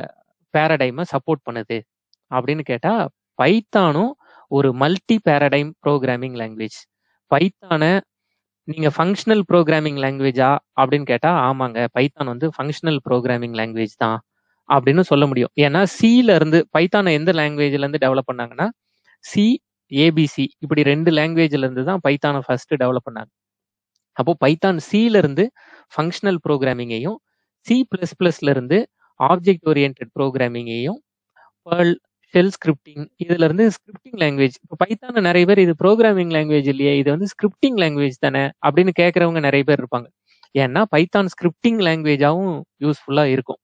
பேரடைமை சப்போர்ட் பண்ணுது அப்படின்னு கேட்டா பைத்தானும் ஒரு மல்டி பேரடைம் ப்ரோக்ராமிங் லாங்குவேஜ் பைத்தானை நீங்க ஃபங்க்ஷனல் ப்ரோக்ராமிங் லாங்குவேஜா அப்படின்னு கேட்டா ஆமாங்க பைத்தான் வந்து ஃபங்க்ஷனல் ப்ரோக்ராமிங் லாங்குவேஜ் தான் அப்படின்னு சொல்ல முடியும் ஏன்னா சில இருந்து பைத்தானை எந்த லாங்குவேஜ்ல இருந்து டெவலப் பண்ணாங்கன்னா சி ஏபிசி இப்படி ரெண்டு லாங்குவேஜ்ல இருந்து தான் பைத்தானை ஃபர்ஸ்ட் டெவலப் பண்ணாங்க அப்போ பைத்தான் சில இருந்து ஃபங்க்ஷனல் ப்ரோக்ராமிங்கையும் சி பிளஸ் பிளஸ்ல இருந்து ஆப்ஜெக்ட் ஓரியன்ட் ப்ரோக்ராமிங்கையும் பேர்ல் ஷெல் ஸ்கிரிப்டிங் இதுல இருந்து ஸ்கிரிப்டிங் லாங்குவேஜ் இப்போ பைத்தான நிறைய பேர் இது ப்ரோக்ராமிங் லாங்குவேஜ் இல்லையே இது வந்து ஸ்கிரிப்டிங் லாங்குவேஜ் தானே அப்படின்னு கேட்கறவங்க நிறைய பேர் இருப்பாங்க ஏன்னா பைத்தான் ஸ்கிரிப்டிங் லாங்குவேஜாவும் யூஸ்ஃபுல்லா இருக்கும்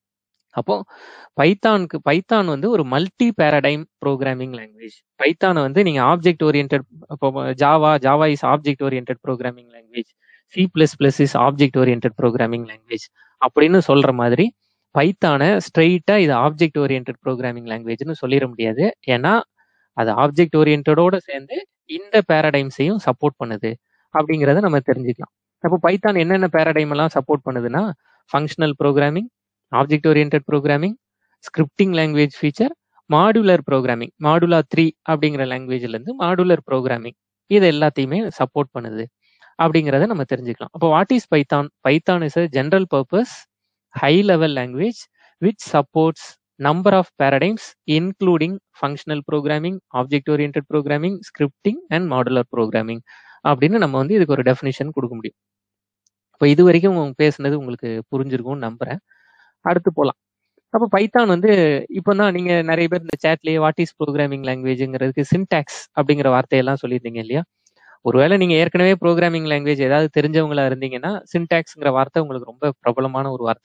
அப்போ பைத்தானுக்கு பைத்தான் வந்து ஒரு மல்டி பேரடைம் ப்ரோக்ராமிங் லாங்குவேஜ் பைத்தானை வந்து நீங்க ஆப்ஜெக்ட் ஓரியன்ட் இப்போ Java Java is object orient programming language C plus plus is object orient programming language அப்படின்னு சொல்ற மாதிரி பைத்தானை ஸ்ட்ரெயிட்டா இது ஆப்ஜெக்ட் ஓரியன்ட் ப்ரோக்ராமிங் லாங்குவேஜ்னு சொல்லிட முடியாது ஏன்னா அது ஆப்ஜெக்ட் ஓரியன்டோட சேர்ந்து இந்த பேரடைம்ஸையும் சப்போர்ட் பண்ணுது அப்படிங்கிறத நம்ம தெரிஞ்சுக்கலாம் அப்போ பைத்தான் என்னென்ன பேரடைம் எல்லாம் சப்போர்ட் பண்ணுதுன்னா functional programming object orient programming scripting language feature modular programming Modula three அப்படிங்கிற லாங்குவேஜ்ல இருந்து மாடுலர் ப்ரோக்ராமிங் இது எல்லாத்தையுமே சப்போர்ட் பண்ணுது அப்படிங்கிறத நம்ம தெரிஞ்சுக்கலாம் அப்போ what is Python Python is a general purpose high level language which supports number of paradigms including functional programming object oriented programming scripting and modular programming அப்படின்னு நம்ம வந்து இதுக்கு ஒரு டெஃபினிஷன் கொடுக்க முடியும் இப்போ இது வரைக்கும் பேசுனது உங்களுக்கு புரிஞ்சிருக்கும்னு நம்புறேன் அடுத்து போகலாம் அப்போ பைத்தான் வந்து இப்போ தான் நீங்க நிறைய பேர் இந்த சேட்லயே வாட் இஸ் ப்ரோக்ராமிங் லாங்குவேஜ்ங்கிறதுக்கு சின்டாக்ஸ் அப்படிங்கிற வார்த்தையெல்லாம் சொல்லியிருந்தீங்க இல்லையா ஒருவேளை நீங்க ஏற்கனவே ப்ரோக்ராமிங் லாங்குவேஜ் ஏதாவது தெரிஞ்சவங்களா இருந்தீங்கன்னா சின்டாக்ஸ்ங்கிற வார்த்தை உங்களுக்கு ரொம்ப பிரபலமான ஒரு வார்த்தை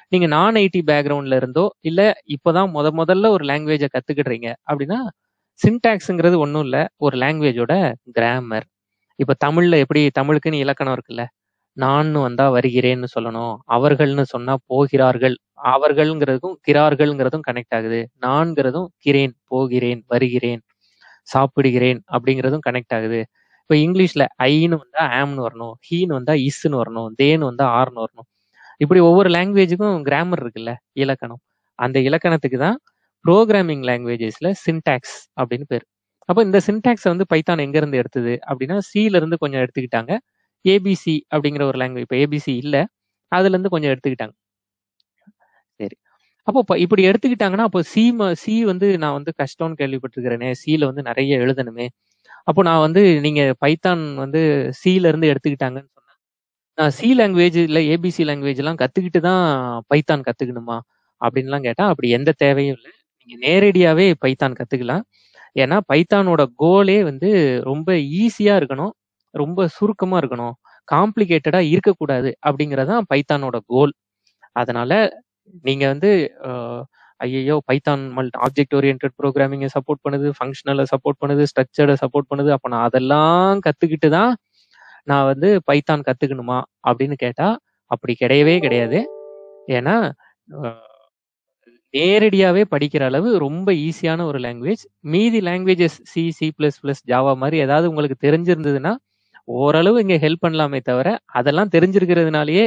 நீங்க நான் ஐடி பேக்ரவுண்ட்ல இருந்தோ இல்ல இப்பதான் முத முதல்ல ஒரு லாங்குவேஜை கத்துக்கிடுறீங்க அப்படின்னா சின்டாக்ஸ்ங்கிறது ஒன்றும் இல்லை ஒரு லாங்குவேஜோட கிராமர் இப்ப தமிழ்ல எப்படி தமிழுக்குன்னு இலக்கணம் இருக்குல்ல நான் வந்தா வருகிறேன்னு சொல்லணும் அவர்கள்னு சொன்னா போகிறார்கள் அவர்கள்ங்கிறதுக்கும் கிரார்கள்ங்கிறதும் கனெக்ட் ஆகுது நான்கிறதும் கிரேன் போகிறேன் வருகிறேன் சாப்பிடுகிறேன் அப்படிங்கிறதும் கனெக்ட் ஆகுது இப்போ இங்கிலீஷ்ல ஐன்னு வந்தா ஆம்னு வரணும் ஹீன்னு வந்தா இஸ்ன்னு வரணும் தேன்னு வந்தா ஆர்னு வரணும் இப்படி ஒவ்வொரு லாங்குவேஜுக்கும் கிராமர் இருக்குல்ல இலக்கணம் அந்த இலக்கணத்துக்கு தான் ப்ரோக்ராமிங் லாங்குவேஜஸ்ல சின்டாக்ஸ் அப்படின்னு பேர் அப்போ இந்த சின்டாக்ஸை வந்து பைத்தான் எங்க இருந்து எடுத்தது அப்படின்னா சில இருந்து கொஞ்சம் எடுத்துக்கிட்டாங்க ஏபிசி அப்படிங்கிற ஒரு லாங்குவேஜ் இப்போ ஏபிசி இல்லை அதுல இருந்து கொஞ்சம் எடுத்துக்கிட்டாங்க சரி அப்போ இப்ப இப்படி எடுத்துக்கிட்டாங்கன்னா அப்போ சி சி வந்து நான் வந்து கஷ்டம்னு கேள்விப்பட்டிருக்கிறேனே சில வந்து நிறைய எழுதணுமே அப்போ நான் வந்து நீங்க பைத்தான் வந்து சில இருந்து எடுத்துக்கிட்டாங்கன்னு சொன்னா நான் சி லாங்குவேஜ் இல்ல ஏபிசி லாங்குவேஜ் எல்லாம் கத்துக்கிட்டு தான் பைத்தான் கத்துக்கணுமா அப்படின்லாம் கேட்டா அப்படி எந்த தேவையும் இல்லை நீங்க நேரடியாவே பைத்தான் கத்துக்கலாம் ஏன்னா பைத்தானோட கோலே வந்து ரொம்ப ஈஸியா இருக்கணும் ரொம்ப சுருக்கமா இருக்கணும் காம்ப்ளிகேட்டடா இருக்கக்கூடாது அப்படிங்கறதான் பைத்தானோட கோல் அதனால நீங்க வந்து ஐயோ பைத்தான் மல் ஆப்ஜெக்ட் ஓரியன்ட் ப்ரோக்ராமிங்கை சப்போர்ட் பண்ணுது ஃபங்க்ஷனலை சப்போர்ட் பண்ணுது ஸ்ட்ரக்சர்டை சப்போர்ட் பண்ணுது அப்போ நான் அதெல்லாம் கத்துக்கிட்டு தான் நான் வந்து பைத்தான் கத்துக்கணுமா அப்படின்னு கேட்டா அப்படி கிடையவே கிடையாது ஏன்னா நேரடியாவே படிக்கிற அளவு ரொம்ப ஈஸியான ஒரு லாங்குவேஜ் மீதி languages C C plus plus Java மாதிரி ஏதாவது உங்களுக்கு தெரிஞ்சிருந்ததுன்னா ஓரளவு இங்க ஹெல்ப் பண்ணலாமே தவிர அதெல்லாம் தெரிஞ்சிருக்கிறதுனாலயே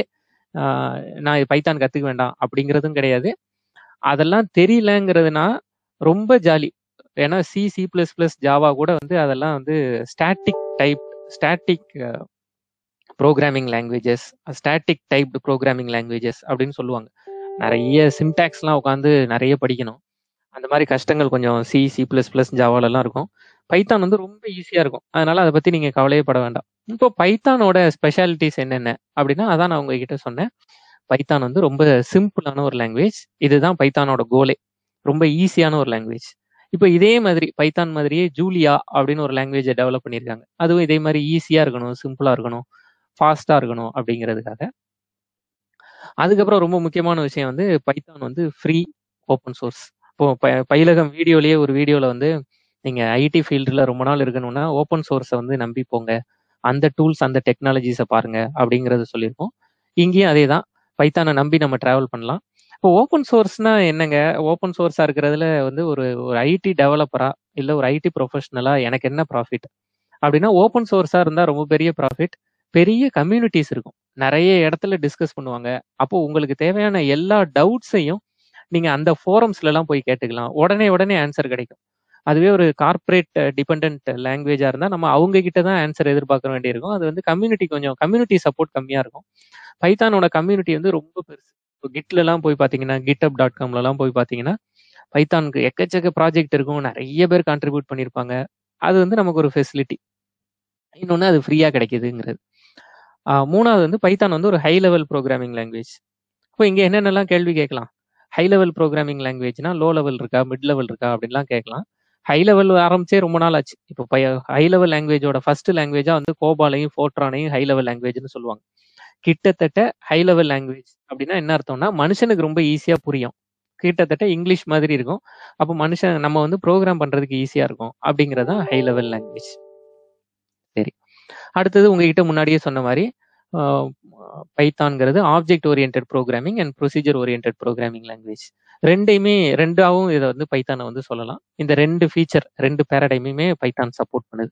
நான் பைத்தான் கத்துக்க வேண்டாம் அப்படிங்கிறதும் கிடையாது அதெல்லாம் தெரியலங்கிறதுனா ரொம்ப ஜாலி ஏன்னா C C plus plus Java கூட வந்து அதெல்லாம் வந்து static type static programming languages static typed programming languages அப்படின்னு சொல்லுவாங்க நிறைய சின்டாக்ஸ்லாம் உட்காந்து நிறைய படிக்கணும் அந்த மாதிரி கஷ்டங்கள் கொஞ்சம் சி சி பிளஸ் பிளஸ் ஜாவாலெல்லாம் இருக்கும் பைத்தான் வந்து ரொம்ப ஈஸியாக இருக்கும் அதனால அதை பற்றி நீங்கள் கவலையே பட வேண்டாம் இப்போ பைத்தானோட ஸ்பெஷாலிட்டிஸ் என்னென்ன அப்படின்னா அதான் நான் உங்ககிட்ட சொன்னேன் பைத்தான் வந்து ரொம்ப சிம்பிளான ஒரு லாங்குவேஜ் இதுதான் பைத்தானோட கோலே ரொம்ப ஈஸியான ஒரு லாங்குவேஜ் இப்போ இதே மாதிரி பைத்தான் மாதிரியே ஜூலியா அப்படின்னு ஒரு லாங்குவேஜை டெவலப் பண்ணியிருக்காங்க அதுவும் இதே மாதிரி ஈஸியாக இருக்கணும் சிம்பிளாக இருக்கணும் ஃபாஸ்ட்டாக இருக்கணும் அப்படிங்கிறதுக்காக அதுக்கப்புறம் ரொம்ப முக்கியமான விஷயம் வந்து பைத்தான் வந்து ஃப்ரீ ஓப்பன் சோர்ஸ் இப்போ பயிலகம் வீடியோலயே ஒரு வீடியோவில் வந்து நீங்க ஐடி ஃபீல்டில் ரொம்ப நாள் இருக்கணும்னா ஓப்பன் சோர்ஸை வந்து நம்பி போங்க அந்த டூல்ஸ் அந்த டெக்னாலஜிஸை பாருங்க அப்படிங்கறத சொல்லியிருக்கோம் இங்கேயும் அதே தான் பைத்தானை நம்பி நம்ம டிராவல் பண்ணலாம் இப்போ ஓப்பன் சோர்ஸ்னா என்னங்க ஓப்பன் சோர்ஸா இருக்கிறதுல வந்து ஒரு ஒரு ஐடி டெவலப்பரா இல்ல ஒரு ஐடி ப்ரொஃபஷனலா எனக்கு என்ன ப்ராஃபிட் அப்படின்னா ஓப்பன் சோர்ஸா இருந்தா ரொம்ப பெரிய ப்ராஃபிட் பெரிய கம்யூனிட்டிஸ் இருக்கும் நிறைய இடத்துல டிஸ்கஸ் பண்ணுவாங்க அப்போ உங்களுக்கு தேவையான எல்லா டவுட்ஸையும் நீங்க அந்த ஃபோரம்ஸ்ல எல்லாம் போய் கேட்டுக்கலாம் உடனே உடனே ஆன்சர் கிடைக்கும் அதுவே ஒரு கார்ப்பரேட் டிபெண்ட் லாங்குவேஜா இருந்தா நம்ம அவங்க கிட்ட தான் ஆன்சர் எதிர்பார்க்க வேண்டியிருக்கும் அது வந்து கம்யூனிட்டி கொஞ்சம் கம்யூனிட்டி சப்போர்ட் கம்மியா இருக்கும் பைத்தானோட கம்யூனிட்டி வந்து ரொம்ப பெருசு இப்போ கிட்ல எல்லாம் போய் பாத்தீங்கன்னா கிட் அப் டாட் காம்ல எல்லாம் போய் பாத்தீங்கன்னா பைத்தானுக்கு எக்கச்சக்க ப்ராஜெக்ட் இருக்கும் நிறைய பேர் கான்ட்ரிபியூட் பண்ணியிருப்பாங்க அது வந்து நமக்கு ஒரு ஃபெசிலிட்டி இன்னொன்று அது ஃப்ரீயா கிடைக்குதுங்கிறது மூணாவது வந்து பைத்தான் வந்து ஒரு ஹை லெவல் ப்ரோக்ராமிங் லாங்குவேஜ் இப்போ இங்க என்னென்னலாம் கேள்வி கேட்கலாம் ஹை லெவல் ப்ரோக்ராமிங் லாங்குவேஜ்னா லோ லெவல் இருக்கா மிட் லெவல் இருக்கா அப்படின்லாம் கேட்கலாம் ஹை லெவல் ஆரம்பிச்சே ரொம்ப நாள் ஆச்சு இப்போ ஹை லெவல் லாங்குவேஜோட ஃபர்ஸ்ட் லாங்குவேஜா வந்து கோபாலையும் ஃபோட்ரானையும் ஹை லெவல் லாங்குவேஜ்னு சொல்லுவாங்க கிட்டத்தட்ட ஹை லெவல் லாங்குவேஜ் அப்படின்னா என்ன அர்த்தம்னா மனுஷனுக்கு ரொம்ப ஈஸியா புரியும் கிட்டத்தட்ட இங்கிலீஷ் மாதிரி இருக்கும் அப்போ மனுஷன் நம்ம வந்து ப்ரோக்ராம் பண்றதுக்கு ஈஸியா இருக்கும் அப்படிங்கிறது தான் ஹை லெவல் லாங்குவேஜ் சரி அடுத்தது உங்ககிட்ட முன்னாடியே சொன்ன மாதிரி பைத்தான்ங்கிறது object orient programming and procedure orient programming language ரெண்டையுமே ரெண்டாவும் இதை வந்து பைத்தானை வந்து சொல்லலாம் இந்த ரெண்டு ஃபீச்சர் ரெண்டு பேரடைமையுமே பைத்தான் சப்போர்ட் பண்ணுது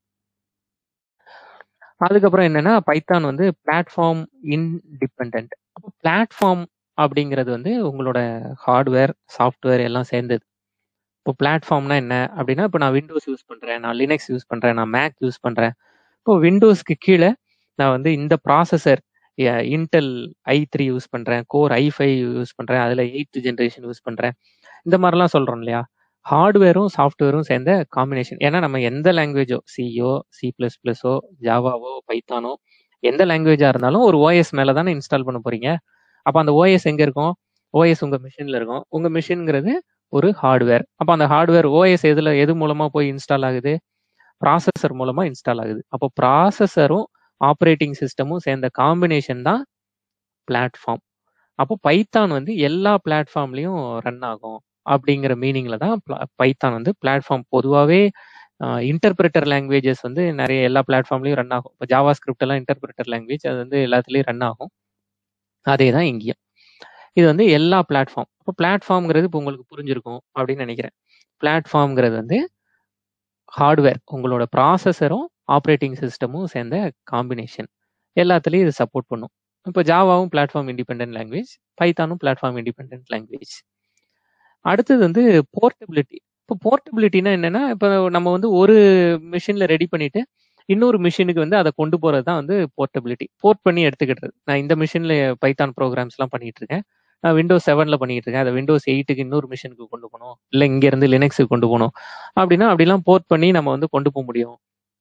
அதுக்கப்புறம் என்னன்னா பைத்தான் வந்து பிளாட்ஃபார்ம் இன்டிபெண்ட் அப்போ பிளாட்ஃபார்ம் அப்படிங்கிறது வந்து உங்களோட ஹார்ட்வேர் சாஃப்ட்வேர் எல்லாம் சேர்ந்தது இப்போ பிளாட்ஃபார்ம்னா என்ன அப்படின்னா இப்போ நான் விண்டோஸ் யூஸ் பண்றேன் நான் லினக்ஸ் யூஸ் பண்றேன் நான் மேக் யூஸ் பண்றேன் இப்போ விண்டோஸ்க்கு கீழே நான் வந்து இந்த processor Intel i three use பண்றேன் கோர் ஐ ஃபைவ் யூஸ் பண்றேன் அதுல எயித் ஜென்ரேஷன் யூஸ் பண்றேன் இந்த மாதிரிலாம் சொல்றோம் இல்லையா ஹார்ட்வேரும் சாஃப்ட்வேரும் சேர்ந்த காம்பினேஷன் ஏன்னா நம்ம எந்த லாங்குவேஜோ சிஓ சி பிளஸ் பிளஸோ ஜாவாவோ பைத்தானோ எந்த லாங்குவேஜா இருந்தாலும் ஒரு ஓஎஸ் மேல தானே இன்ஸ்டால் பண்ண போறீங்க அப்ப அந்த ஓஎஸ் எங்க இருக்கும் ஓஎஸ் உங்க மிஷின்ல இருக்கும் உங்க மிஷின்ங்கிறது ஒரு ஹார்ட்வேர் அப்ப அந்த ஹார்ட்வேர் ஓஎஸ் எதுல எது மூலமா போய் இன்ஸ்டால் ஆகுது ப்ராசஸர் மூலமா இன்ஸ்டால் ஆகுது அப்போ ப்ராசஸரும் ஆப்ரேட்டிங் சிஸ்டமும் சேர்ந்த காம்பினேஷன் தான் பிளாட்ஃபார்ம் அப்போ பைத்தான் வந்து எல்லா பிளாட்ஃபார்ம்லயும் ரன் ஆகும் அப்படிங்கிற மீனிங்ல தான் பைத்தான் வந்து பிளாட்ஃபார்ம் பொதுவாகவே இன்டர்பிரட்டர் லாங்குவேஜஸ் வந்து நிறைய எல்லா பிளாட்ஃபார்ம்லயும் ரன் ஆகும் இப்போ ஜாவா ஸ்கிரிப்ட் எல்லாம் இன்டர்பிரட்டர் லாங்குவேஜ் அது வந்து எல்லாத்துலயும் ரன் ஆகும் அதே தான் இங்கேயும் இது வந்து எல்லா பிளாட்ஃபார்ம் இப்போ பிளாட்ஃபார்ம்ங்கிறது இப்போ உங்களுக்கு புரிஞ்சிருக்கும் அப்படின்னு நினைக்கிறேன் பிளாட்ஃபார்ம்ங்கிறது வந்து ஹார்ட்வேர் உங்களோட ப்ராசஸரும் ஆப்ரேட்டிங் சிஸ்டமும் சேர்ந்த காம்பினேஷன் எல்லாத்துலேயும் இது சப்போர்ட் பண்ணும் இப்போ ஜாவாவும் பிளாட்ஃபார்ம் இண்டிபெண்ட் லாங்குவேஜ் பைத்தானும் பிளாட்ஃபார்ம் இண்டிபெண்ட் லாங்குவேஜ் அடுத்தது வந்து போர்ட்டபிலிட்டி இப்போ போர்ட்டபிலிட்டினா என்னன்னா இப்போ நம்ம வந்து ஒரு மிஷினில் ரெடி பண்ணிட்டு இன்னொரு மிஷினுக்கு வந்து அதை கொண்டு போறது தான் வந்து போர்ட்டபிலிட்டி போர்ட் பண்ணி எடுத்துக்கிட்டது நான் இந்த மிஷினில் பைத்தான் ப்ரோக்ராம்ஸ்லாம் பண்ணிட்டு இருக்கேன் நான் விண்டோஸ் செவனில் பண்ணிட்டு இருக்கேன் அதை விண்டோஸ் எயிட்டுக்கு இன்னொரு மிஷினுக்கு கொண்டு போகணும் இல்லை இங்கேருந்து லினக்ஸுக்கு கொண்டு போகணும் அப்படின்னா அப்படிலாம் போர்ட் பண்ணி நம்ம வந்து கொண்டு போக முடியும்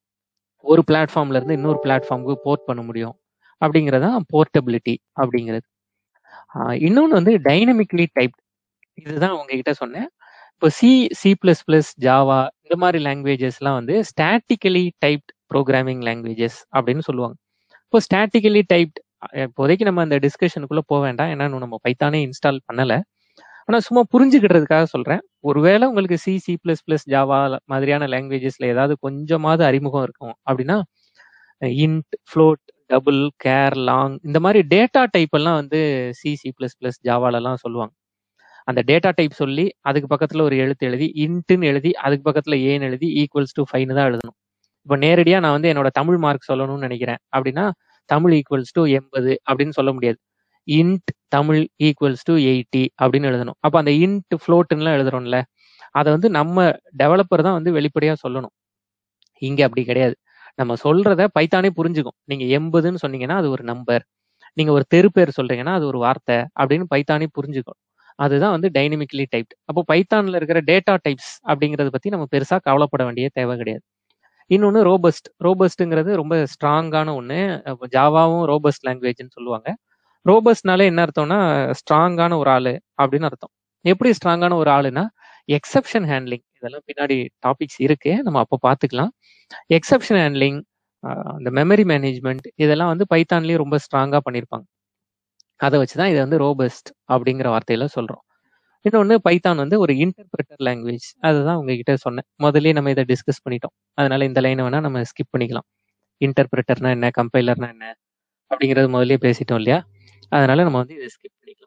ஒரு பிளாட்ஃபார்ம்ல இருந்து இன்னொரு பிளாட்ஃபார்முக்கு போர்ட் பண்ண முடியும் அப்படிங்கிறதான் போர்ட்டபிலிட்டி அப்படிங்கிறது இன்னொன்று வந்து டைனமிக்லி டைப் இதுதான் உங்ககிட்ட சொன்னேன் இப்போ C C plus plus Java இந்த மாதிரி லாங்குவேஜஸ்லாம் வந்து ஸ்டாட்டிக்கலி டைப்ட் ப்ரோக்ராமிங் லாங்குவேஜஸ் அப்படின்னு சொல்லுவாங்க இப்போ ஸ்டாட்டிக்கலி டைப்ட் இப்போதைக்கு நம்ம அந்த டிஸ்கஷனுக்குள்ள போக வேண்டாம் ஏன்னா நம்ம பைத்தானே இன்ஸ்டால் பண்ணல ஆனா சும்மா புரிஞ்சுக்கிட்டதுக்காக சொல்றேன் ஒருவேளை உங்களுக்கு C C plus plus Java மாதிரியான லாங்குவேஜஸ்ல ஏதாவது கொஞ்சமாவது அறிமுகம் இருக்கும் அப்படின்னா int float double char long இந்த மாதிரி டேட்டா டைப் எல்லாம் வந்து சி சி பிளஸ் பிளஸ் ஜாவாலலாம் சொல்லுவாங்க அந்த டேட்டா டைப் சொல்லி அதுக்கு பக்கத்துல ஒரு எழுத்து எழுதி இன்ட்டுன்னு எழுதி அதுக்கு பக்கத்துல ஏன்னு எழுதி ஈக்குவல்ஸ் டு ஃபைவ்னு தான் எழுதணும் இப்போ நேரடியா நான் வந்து என்னோட தமிழ் மார்க் சொல்லணும்னு நினைக்கிறேன் அப்படின்னா தமிழ் ஈக்குவல்ஸ் டு எண்பது அப்படின்னு சொல்ல முடியாது int Tamil equals to eighty அப்படின்னு எழுதணும் அப்போ அந்த இன்ட் ஃப்ளோட்டுன்னுலாம் எழுதுறோம்ல அதை வந்து நம்ம டெவலப்பர் தான் வந்து வெளிப்படையா சொல்லணும் இங்க அப்படி கிடையாது நம்ம சொல்றத பைத்தானே புரிஞ்சுக்கும் நீங்க எண்பதுன்னு சொன்னீங்கன்னா அது ஒரு நம்பர் நீங்க ஒரு தெரு பேர் சொல்றீங்கன்னா அது ஒரு வார்த்தை அப்படின்னு பைத்தானே புரிஞ்சுக்கும் அதுதான் வந்து டைனமிக்லி டைப்ட் அப்போ பைத்தான்ல இருக்கிற டேட்டா டைப்ஸ் அப்படிங்கறத பத்தி நம்ம பெருசா கவலைப்பட வேண்டிய தேவை கிடையாது இன்னொன்று ரோபஸ்ட் ரோபஸ்ட்டுங்கிறது ரொம்ப ஸ்ட்ராங்கான ஒன்று ஜாவாவும் ரோபஸ்ட் லாங்குவேஜ்னு சொல்லுவாங்க ரோபஸ்ட்னாலே என்ன அர்த்தம்னா ஸ்ட்ராங்கான ஒரு ஆளு அப்படின்னு அர்த்தம் எப்படி ஸ்ட்ராங்கான ஒரு ஆளுனா எக்ஸப்ஷன் ஹேண்ட்லிங் இதெல்லாம் பின்னாடி டாபிக்ஸ் இருக்கு நம்ம அப்போ பார்த்துக்கலாம் எக்ஸப்ஷன் ஹேண்ட்லிங் அந்த மெமரி மேனேஜ்மெண்ட் இதெல்லாம் வந்து பைத்தான்லயும் ரொம்ப ஸ்ட்ராங்கா பண்ணியிருப்பாங்க அதை வச்சுதான் இதை வந்து ரோபஸ்ட் அப்படிங்கிற வார்த்தையில சொல்றோம் இன்னொன்று பைத்தான் வந்து ஒரு இன்டர்பிரட்டர் லாங்குவேஜ் அதுதான் உங்ககிட்ட சொன்னேன் முதல்லயே நம்ம இதை டிஸ்கஸ் பண்ணிட்டோம் அதனால இந்த லைனை வேணா நம்ம ஸ்கிப் பண்ணிக்கலாம் இன்டர்பிரட்டர்னா என்ன கம்பைலர்னா என்ன அப்படிங்கறது முதல்லயே பேசிட்டோம் இல்லையா அதனால நம்ம வந்து இதை ஸ்கிப் பண்ணிக்கலாம்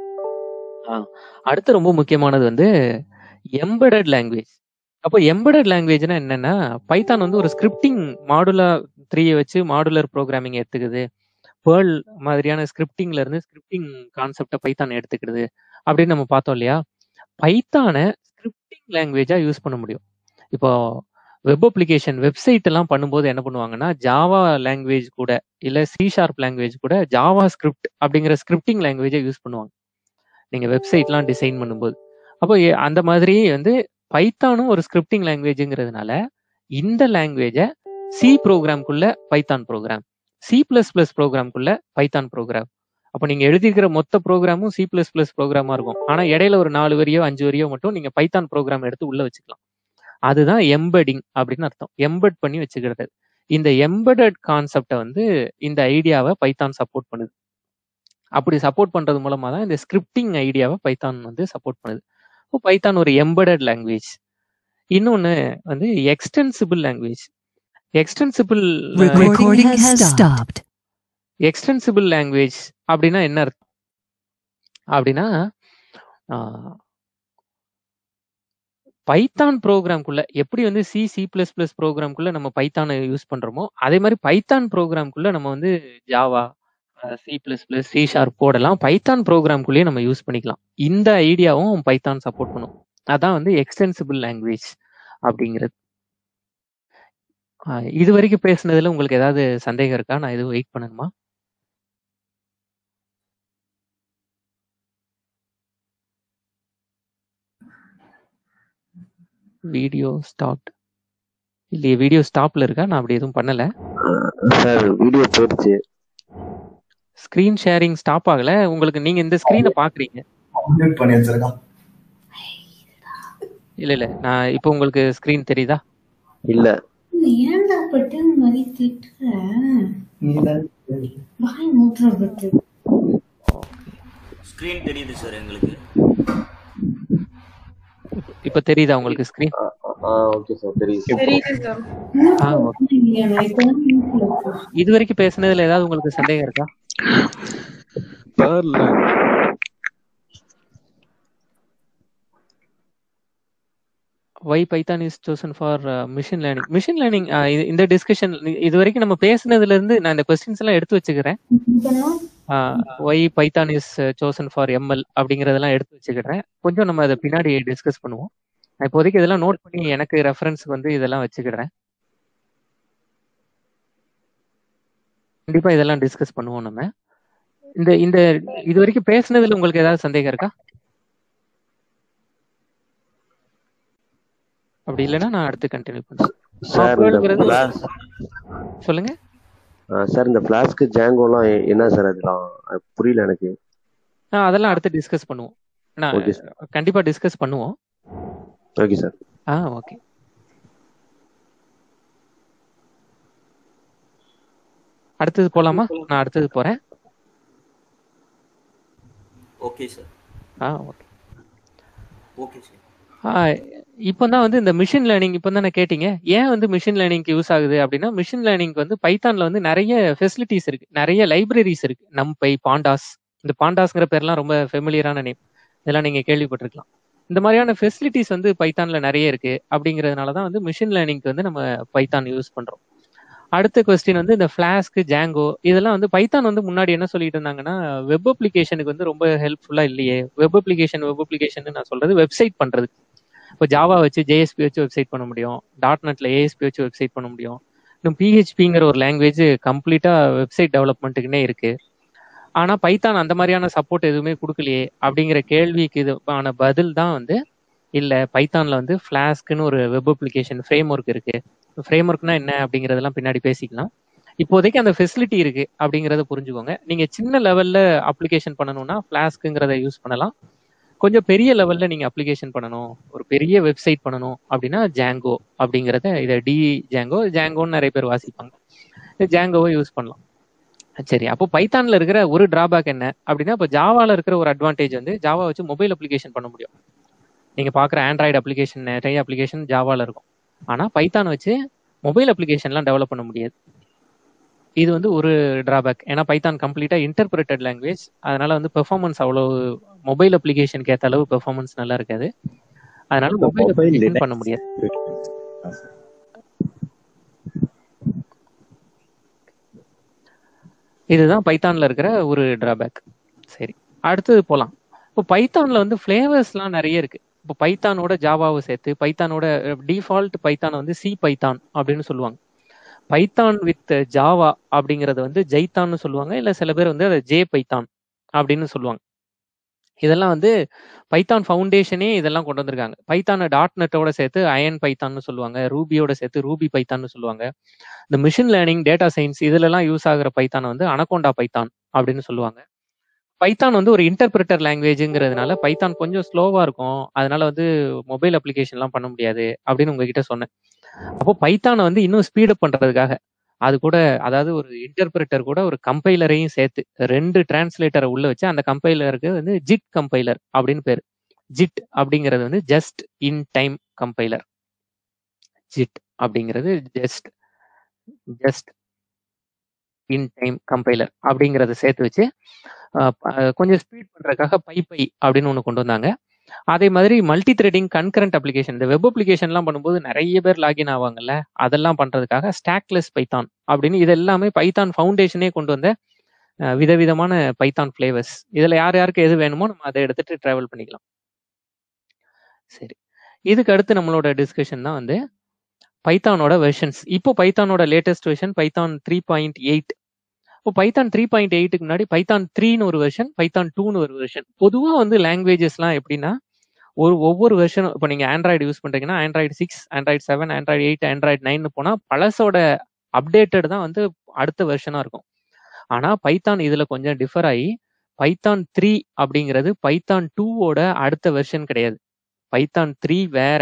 அடுத்து ரொம்ப முக்கியமானது வந்து எம்படட் லாங்குவேஜ் அப்போ எம்படட் லாங்குவேஜ்னா என்னன்னா பைத்தான் வந்து ஒரு ஸ்கிரிப்டிங் மாடுலர் த்ரீயை வச்சு மாடுலர் ப்ரோக்ராமிங் எடுத்துக்குது பேர்ல் மாதிரியான ஸ்கிரிப்டிங்ல இருந்து ஸ்கிரிப்டிங் கான்செப்டை பைத்தான் எடுத்துக்கிடுது அப்படின்னு நம்ம பார்த்தோம் இல்லையா பைத்தானை ஸ்கிரிப்டிங் லாங்குவேஜா யூஸ் பண்ண முடியும் இப்போ வெப் அப்ளிகேஷன் வெப்சைட் எல்லாம் பண்ணும்போது என்ன பண்ணுவாங்கன்னா ஜாவா லாங்குவேஜ் கூட இல்ல சி ஷார்ப் லாங்குவேஜ் கூட ஜாவா ஸ்கிரிப்ட் அப்படிங்கிற ஸ்கிரிப்டிங் லாங்குவேஜை யூஸ் பண்ணுவாங்க நீங்க வெப்சைட்லாம் டிசைன் பண்ணும்போது அப்போ அந்த மாதிரி வந்து பைத்தானும் ஒரு ஸ்கிரிப்டிங் லாங்குவேஜ்ங்கிறதுனால இந்த லாங்குவேஜை சி ப்ரோக்ராம்குள்ள Python program C plus plus ப்ரோக்ராம்குள்ள பைத்தான் ப்ரோக்ராம் அப்போ நீங்க எழுதிக்கிற மொத்த ப்ரோக்ராமும் சி பிளஸ் பிளஸ் ப்ரோக்ராமா இருக்கும் ஆனா இடையில ஒரு நாலு வரியோ அஞ்சு வரியோ மட்டும் நீங்க பைத்தான் ப்ரோக்ராம் எடுத்து உள்ள வச்சுக்கலாம் அதுதான் எம்பெடிங் அப்படின்னு அர்த்தம் எம்பெட் பண்ணி வச்சுக்கிறது இந்த எம்பெடட் கான்செப்டை வந்து இந்த ஐடியாவை பைத்தான் சப்போர்ட் பண்ணுது அப்படி சப்போர்ட் பண்றது மூலமா தான் இந்த ஸ்கிரிப்டிங் ஐடியாவை பைத்தான் வந்து சப்போர்ட் பண்ணுது இப்போ பைத்தான் ஒரு எம்பெடட் லாங்குவேஜ் இன்னொன்னு வந்து extensible language extensible Recording has stopped. Extensible language அப்படின்னா என்ன அர்த்தம் அப்படின்னா பைத்தான் ப்ரோக்ராம்குள்ள எப்படி வந்து சி சி பிளஸ் பிளஸ் ப்ரோக்ராம்குள்ள நம்ம பைத்தானை யூஸ் பண்றோமோ அதே மாதிரி பைத்தான் ப்ரோக்ராம்குள்ள நம்ம வந்து Java C plus plus C sharp கோடெல்லாம் பைத்தான் ப்ரோக்ராம்குள்ளேயே நம்ம யூஸ் பண்ணிக்கலாம் இந்த ஐடியாவும் பைத்தான் சப்போர்ட் பண்ணும் அதான் வந்து எக்ஸ்டென்சிபிள் லாங்குவேஜ் அப்படிங்கிறது இது வரைக்கும் பேசுனதுல உங்களுக்கு ஏதாவது சந்தேகம் இருக்கா நான் எதுவும் வெயிட் பண்ணணுமா வீடியோ ஸ்டாப் இல்லையே வீடியோ ஸ்டாப்ல இருக்கா நான் அப்படி எதுவும் பண்ணல சார் வீடியோ போயிடுச்சு ஸ்கிரீன் ஷேரிங் ஸ்டாப் ஆகல உங்களுக்கு நீங்க இந்த ஸ்கிரீனை பாக்குறீங்க மியூட் பண்ணி வச்சிருக்கான் இல்ல இல்ல நான் இப்போ உங்களுக்கு ஸ்கிரீன் தெரியுதா இல்ல ஏன்டா பட்டு இந்த மாதிரி திட்டுற நீ தான் வாய் மூட்டுற பட்டு ஸ்க்ரீன் தெரியுது சார் எங்களுக்கு இப்ப தெரியுதா உங்களுக்கு ஸ்கிரீன் ஓகே சார் தெரியுது தெரியுது சார் ஆ ஓகே இது வரைக்கும் பேசுனதுல ஏதாவது உங்களுக்கு சந்தேகம் இருக்கா why Python is chosen for machine learning machine learning இந்த டிஸ்கஷன் இது வரைக்கும் நம்ம பேசுனதுல இருந்து நான் இந்த கொஸ்டின்ஸ் எல்லாம் எடுத்து வச்சுக்கிறேன் why Python is chosen for ML அப்படிங்கறதெல்லாம் எடுத்து வச்சுக்கிறேன் கொஞ்சம் நம்ம அதை பின்னாடி டிஸ்கஸ் பண்ணுவோம் நான் இப்போதைக்கு இதெல்லாம் நோட் பண்ணி எனக்கு ரெஃபரன்ஸ்க்கு வந்து இதெல்லாம் வச்சுக்கிறேன் கண்டிப்பா இதெல்லாம் டிஸ்கஸ் பண்ணுவோம் நம்ம இந்த இந்த இது வரைக்கும் பேசுனதுல உங்களுக்கு ஏதாவது சந்தேகம் இருக்கா அப்படி இல்லைன்னா நான் அடுத்து கண்டினியூ பண்றேன் சார் இந்த Softwareங்கிறது- ஃபிளாஸ் சொல்லுங்க சார் இந்த ஃபிளாஸ்க்கு ஜாங்கோலாம் எ- என்ன சார் அதெல்லாம் அது புரியல எனக்கு ஆ, அதெல்லாம் அடுத்து டிஸ்கஸ் பண்ணுவோம் நான் ஓகே சார் கண்டிப்பா டிஸ்கஸ் பண்ணுவோம் ஓகே சார் ஆ ஓகே அடுத்தது போலாமா நான் அடுத்தது போறேன் ஓகே சார் ஆ ஓகே ஓகே சார் இப்போ தான் வந்து இந்த மிஷின் லேர்னிங் இப்போ தானே கேட்டீங்க ஏன் வந்து மிஷின் லேர்னிங்க்கு யூஸ் ஆகுது அப்படின்னா மிஷின் லேர்னிங் வந்து பைத்தான்ல வந்து நிறைய ஃபெசிலிட்டிஸ் இருக்கு நிறைய லைப்ரரிஸ் இருக்கு நம்பை பாண்டாஸ் இந்த பாண்டாஸ்ங்கிற பேர்லாம் ரொம்ப ஃபெமிலியரான நேம் இதெல்லாம் நீங்க கேள்விப்பட்டிருக்கலாம் இந்த மாதிரியான ஃபெசிலிட்டிஸ் வந்து பைத்தான்ல நிறைய இருக்கு அப்படிங்கிறதுனால தான் வந்து மிஷின் லேர்னிங்க்கு வந்து நம்ம பைத்தான் யூஸ் பண்றோம் அடுத்த கொஸ்டின் வந்து இந்த ஃபிளாஸ்க் ஜாங்கோ இதெல்லாம் வந்து பைத்தான் வந்து முன்னாடி என்ன சொல்லிட்டு இருந்தாங்கன்னா வெப் அப்ளிகேஷனுக்கு வந்து ரொம்ப ஹெல்ப்ஃபுல்லா இல்லையே வெப் அப்ளிகேஷன் வெப் அப்ளிகேஷன் நான் சொல்றது வெப்சைட் பண்றது இப்போ ஜாவா வச்சு ஜேஎஸ்பி வச்சு வெப்சைட் பண்ண முடியும் டாட் நெட்ல ஏஎஸ்பி வச்சு வெப்சைட் பண்ண முடியும் இன்னும் பிஹெச்பிங்கிற ஒரு லாங்குவேஜ் கம்ப்ளீட்டா வெப்சைட் டெவலப்மெண்ட்டுக்குன்னே இருக்கு ஆனா பைத்தான் அந்த மாதிரியான சப்போர்ட் எதுவுமே கொடுக்கலையே அப்படிங்கிற கேள்விக்கு இதுக்கான பதில் தான் வந்து இல்ல பைத்தான்ல வந்து ஃபிளாஸ்க்குன்னு ஒரு வெப் அப்ளிகேஷன் ஃப்ரேம் ஒர்க் இருக்கு ஃப்ரேம் ஒர்க்னா என்ன அப்படிங்கறதெல்லாம் பின்னாடி பேசிக்கலாம் இப்போதைக்கு அந்த ஃபெசிலிட்டி இருக்கு அப்படிங்கறத புரிஞ்சுக்கோங்க நீங்க சின்ன லெவல்ல அப்ளிகேஷன் பண்ணணும்னா ஃபிளாஸ்க்குங்கிறத யூஸ் பண்ணலாம் கொஞ்சம் பெரிய லெவல்ல நீங்க அப்ளிகேஷன் பண்ணணும் ஒரு பெரிய வெப்சைட் பண்ணணும் அப்படின்னா ஜாங்கோ அப்படிங்கறத இதை டி ஜாங்கோ ஜாங்கோன்னு நிறைய பேர் வாசிப்பாங்க ஜாங்கோவை யூஸ் பண்ணலாம் சரி அப்போ பைத்தான்ல இருக்கிற ஒரு டிராபேக் என்ன அப்படின்னா இப்போ ஜாவால இருக்கிற ஒரு அட்வான்டேஜ் வந்து ஜாவா வச்சு மொபைல் அப்ளிகேஷன் பண்ண முடியும் நீங்க பாக்குற ஆண்ட்ராய்டு அப்ளிகேஷன் நிறைய அப்ளிகேஷன் ஜாவால இருக்கும் ஆனா பைத்தான் வச்சு மொபைல் அப்ளிகேஷன்லாம் டெவலப் பண்ண முடியாது இது வந்து ஒரு டிராபேக் ஏன்னா பைத்தான் கம்ப்ளீட்டா இன்டர்பிரேட்டட் லாங்குவேஜ் அதனால வந்து பெர்ஃபார்மன்ஸ் அவ்வளோ மொபைல் அப்ளிகேஷனுக்கு ஏற்ற அளவு பெர்ஃபார்மன்ஸ் நல்லா இருக்காது அதனால மொபைல் அப்ளிகேஷன் பண்ண முடியாது இதுதான் பைத்தான்ல இருக்கிற ஒரு டிராபேக் சரி அடுத்தது போலாம் இப்போ பைத்தான்ல வந்து ஃபிளேவர்ஸ்லாம் நிறைய இருக்கு இப்போ பைத்தானோட ஜாவாவை சேர்த்து பைத்தானோட டிஃபால்ட் பைத்தான் வந்து சி பைத்தான் அப்படின்னு சொல்லுவாங்க பைத்தான் வித் ஜாவா அப்படிங்கறது வந்து ஜைத்தான்னு சொல்லுவாங்க இல்ல சில பேர் வந்து அதை ஜே பைத்தான் அப்படின்னு சொல்லுவாங்க இதெல்லாம் வந்து பைத்தான் ஃபவுண்டேஷனே இதெல்லாம் கொண்டு வந்திருக்காங்க பைத்தான டாட் நெட்டோட சேர்த்து அயன் பைத்தான்னு சொல்லுவாங்க ரூபியோட சேர்த்து ரூபி பைத்தான்னு சொல்லுவாங்க இந்த மிஷின் லேர்னிங் டேட்டா சயின்ஸ் இதுலலாம் யூஸ் ஆகுற பைத்தான் வந்து அனகோண்டா பைத்தான் அப்படின்னு சொல்லுவாங்க பைத்தான் வந்து ஒரு இன்டர்பிரிட்டர் லாங்குவேஜ்ங்கிறதுனால பைத்தான் கொஞ்சம் ஸ்லோவா இருக்கும் அதனால வந்து மொபைல் அப்ளிகேஷன்லாம் பண்ண முடியாது அப்படின்னு உங்ககிட்ட சொன்னேன் அப்போ பைத்தானை வந்து இன்னும் ஸ்பீடப் பண்றதுக்காக அது கூட அதாவது ஒரு இன்டர்பிரிட்டர் கூட ஒரு கம்பைலரையும் சேர்த்து ரெண்டு டிரான்ஸ்லேட்டரை உள்ள வச்சு அந்த கம்பைலருக்கு வந்து ஜிட் கம்பைலர் அப்படின்னு பேரு ஜிட் அப்படிங்கிறது வந்து just in time compiler JIT அப்படிங்கிறது just just in time compiler அப்படிங்கிறத சேர்த்து வச்சு அஹ், அஹ், கொஞ்சம் ஸ்பீட் பண்றதுக்காக பைப்பை அப்படின்னு ஒன்று கொண்டு வந்தாங்க அதே மாதிரி மல்டி த்ரெடிங் கன்கரண்ட் அப்ளிகேஷன் இந்த வெப் அப்ளிகேஷன்லாம் பண்ணும்போது நிறைய பேர் லாகின் ஆவாங்கல்ல அதெல்லாம் பண்றதுக்காக ஸ்டாக்லெஸ் பைத்தான் அப்படின்னு இது எல்லாமே பைத்தான் ஃபவுண்டேஷனே கொண்டு வந்த அஹ், விதவிதமான பைத்தான் ஃபிளேவர்ஸ் இதுல யார் யாருக்கு எது வேணுமோ நம்ம அதை எடுத்துட்டு டிராவல் பண்ணிக்கலாம் சரி இதுக்கு அடுத்து நம்மளோட டிஸ்கஷன் தான் வந்து பைத்தானோட வெர்ஷன்ஸ் இப்போ பைத்தானோட latest version Python three point eight இப்போ பைத்தான் த்ரீ பாயிண்ட் எயிட்டுக்கு முன்னாடி பைத்தான் த்ரீன்னு ஒரு வெர்ஷன் பைத்தான் டூன்னு ஒரு வெர்ஷன் பொதுவாக வந்து லாங்குவேஜஸ்லாம் எப்படின்னா ஒரு ஒவ்வொரு வெர்ஷனும் இப்போ நீங்கள் ஆண்ட்ராய்டு யூஸ் பண்ணுறீங்கன்னா Android six Android seven Android eight Android nine போனால் பழசோட அப்டேட்டட் தான் வந்து அடுத்த வெர்ஷனாக இருக்கும் ஆனால் பைத்தான் இதில் கொஞ்சம் டிஃபர் ஆகி பைத்தான் த்ரீ அப்படிங்கிறது பைத்தான் டூவோட அடுத்த வெர்ஷன் கிடையாது பைத்தான் த்ரீ வேற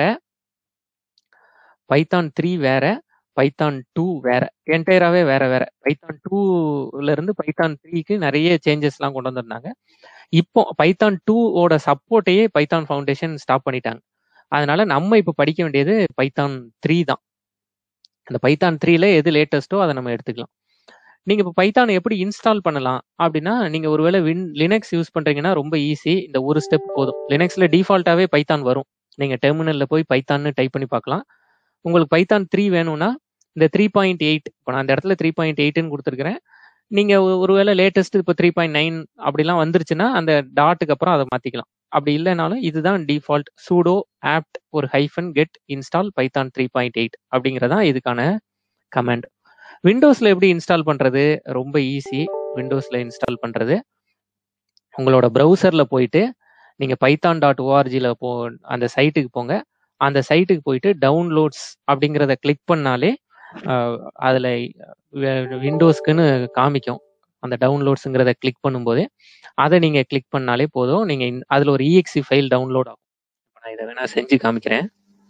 பைத்தான் த்ரீ வேற பைத்தான் டூ வேற என்டையராகவே வேற வேற பைத்தான் டூல இருந்து பைத்தான் த்ரீக்கு நிறைய சேஞ்சஸ்லாம் கொண்டு வந்திருந்தாங்க இப்போ பைத்தான் டூ ஓட சப்போர்ட்டையே பைத்தான் ஃபவுண்டேஷன் ஸ்டாப் பண்ணிட்டாங்க அதனால நம்ம இப்போ படிக்க வேண்டியது பைத்தான் த்ரீ தான் அந்த பைத்தான் த்ரீல எது லேட்டஸ்ட்டோ அதை நம்ம எடுத்துக்கலாம் நீங்க இப்போ பைத்தான் எப்படி இன்ஸ்டால் பண்ணலாம் அப்படின்னா நீங்க ஒருவேளை வின் லினக்ஸ் யூஸ் பண்றீங்கன்னா ரொம்ப ஈஸி இந்த ஒரு ஸ்டெப் போதும் லினக்ஸ்ல டிஃபால்ட்டாவே பைத்தான் வரும் நீங்க டெர்மினல்ல போய் பைத்தான்னு டைப் பண்ணி பார்க்கலாம் உங்களுக்கு பைத்தான் த்ரீ வேணும்னா இந்த த்ரீ பாயிண்ட் எயிட் இப்போ நான் அந்த இடத்துல த்ரீ பாயிண்ட் எயிட்னு கொடுத்துருக்கிறேன் நீங்க ஒ- ஒருவேளை லேட்டஸ்ட் இப்போ த்ரீ பாயிண்ட் நைன் அப்படிலாம் வந்துருச்சுன்னா அந்த டாட்டுக்கு அப்புறம் அதை மாத்திக்கலாம் அப்படி இல்லைனாலும் இதுதான் டிஃபால்ட் சூடோ ஆப்ட் ஒரு hyphen get install Python three point eight அப்படிங்கிறதான் இதுக்கான கமாண்ட் விண்டோஸ்ல எப்படி இன்ஸ்டால் பண்றது ரொம்ப ஈஸி விண்டோஸ்ல இன்ஸ்டால் பண்றது உங்களோட ப்ரௌசர்ல போயிட்டு நீங்க பைத்தான் டாட் ஓஆர்ஜியில் போ அந்த சைட்டுக்கு போங்க அந்த சைட்டுக்கு போயிட்டு டவுன்லோட்ஸ் அப்படிங்கிறத கிளிக் பண்ணாலே அஹ், அதுல விண்டோஸ்க்குன்னு காமிக்கும் அந்த டவுன்லோட்ஸுங்கிறத கிளிக் பண்ணும்போதே அதை நீங்க கிளிக் பண்ணாலே போதும் நீங்க இந்த- அதுல ஒரு இஎக்ஸி ஃபைல் டவுன்லோட் ஆகும் இப்ப நான் இதை வேணா செஞ்சு காமிக்கிறேன்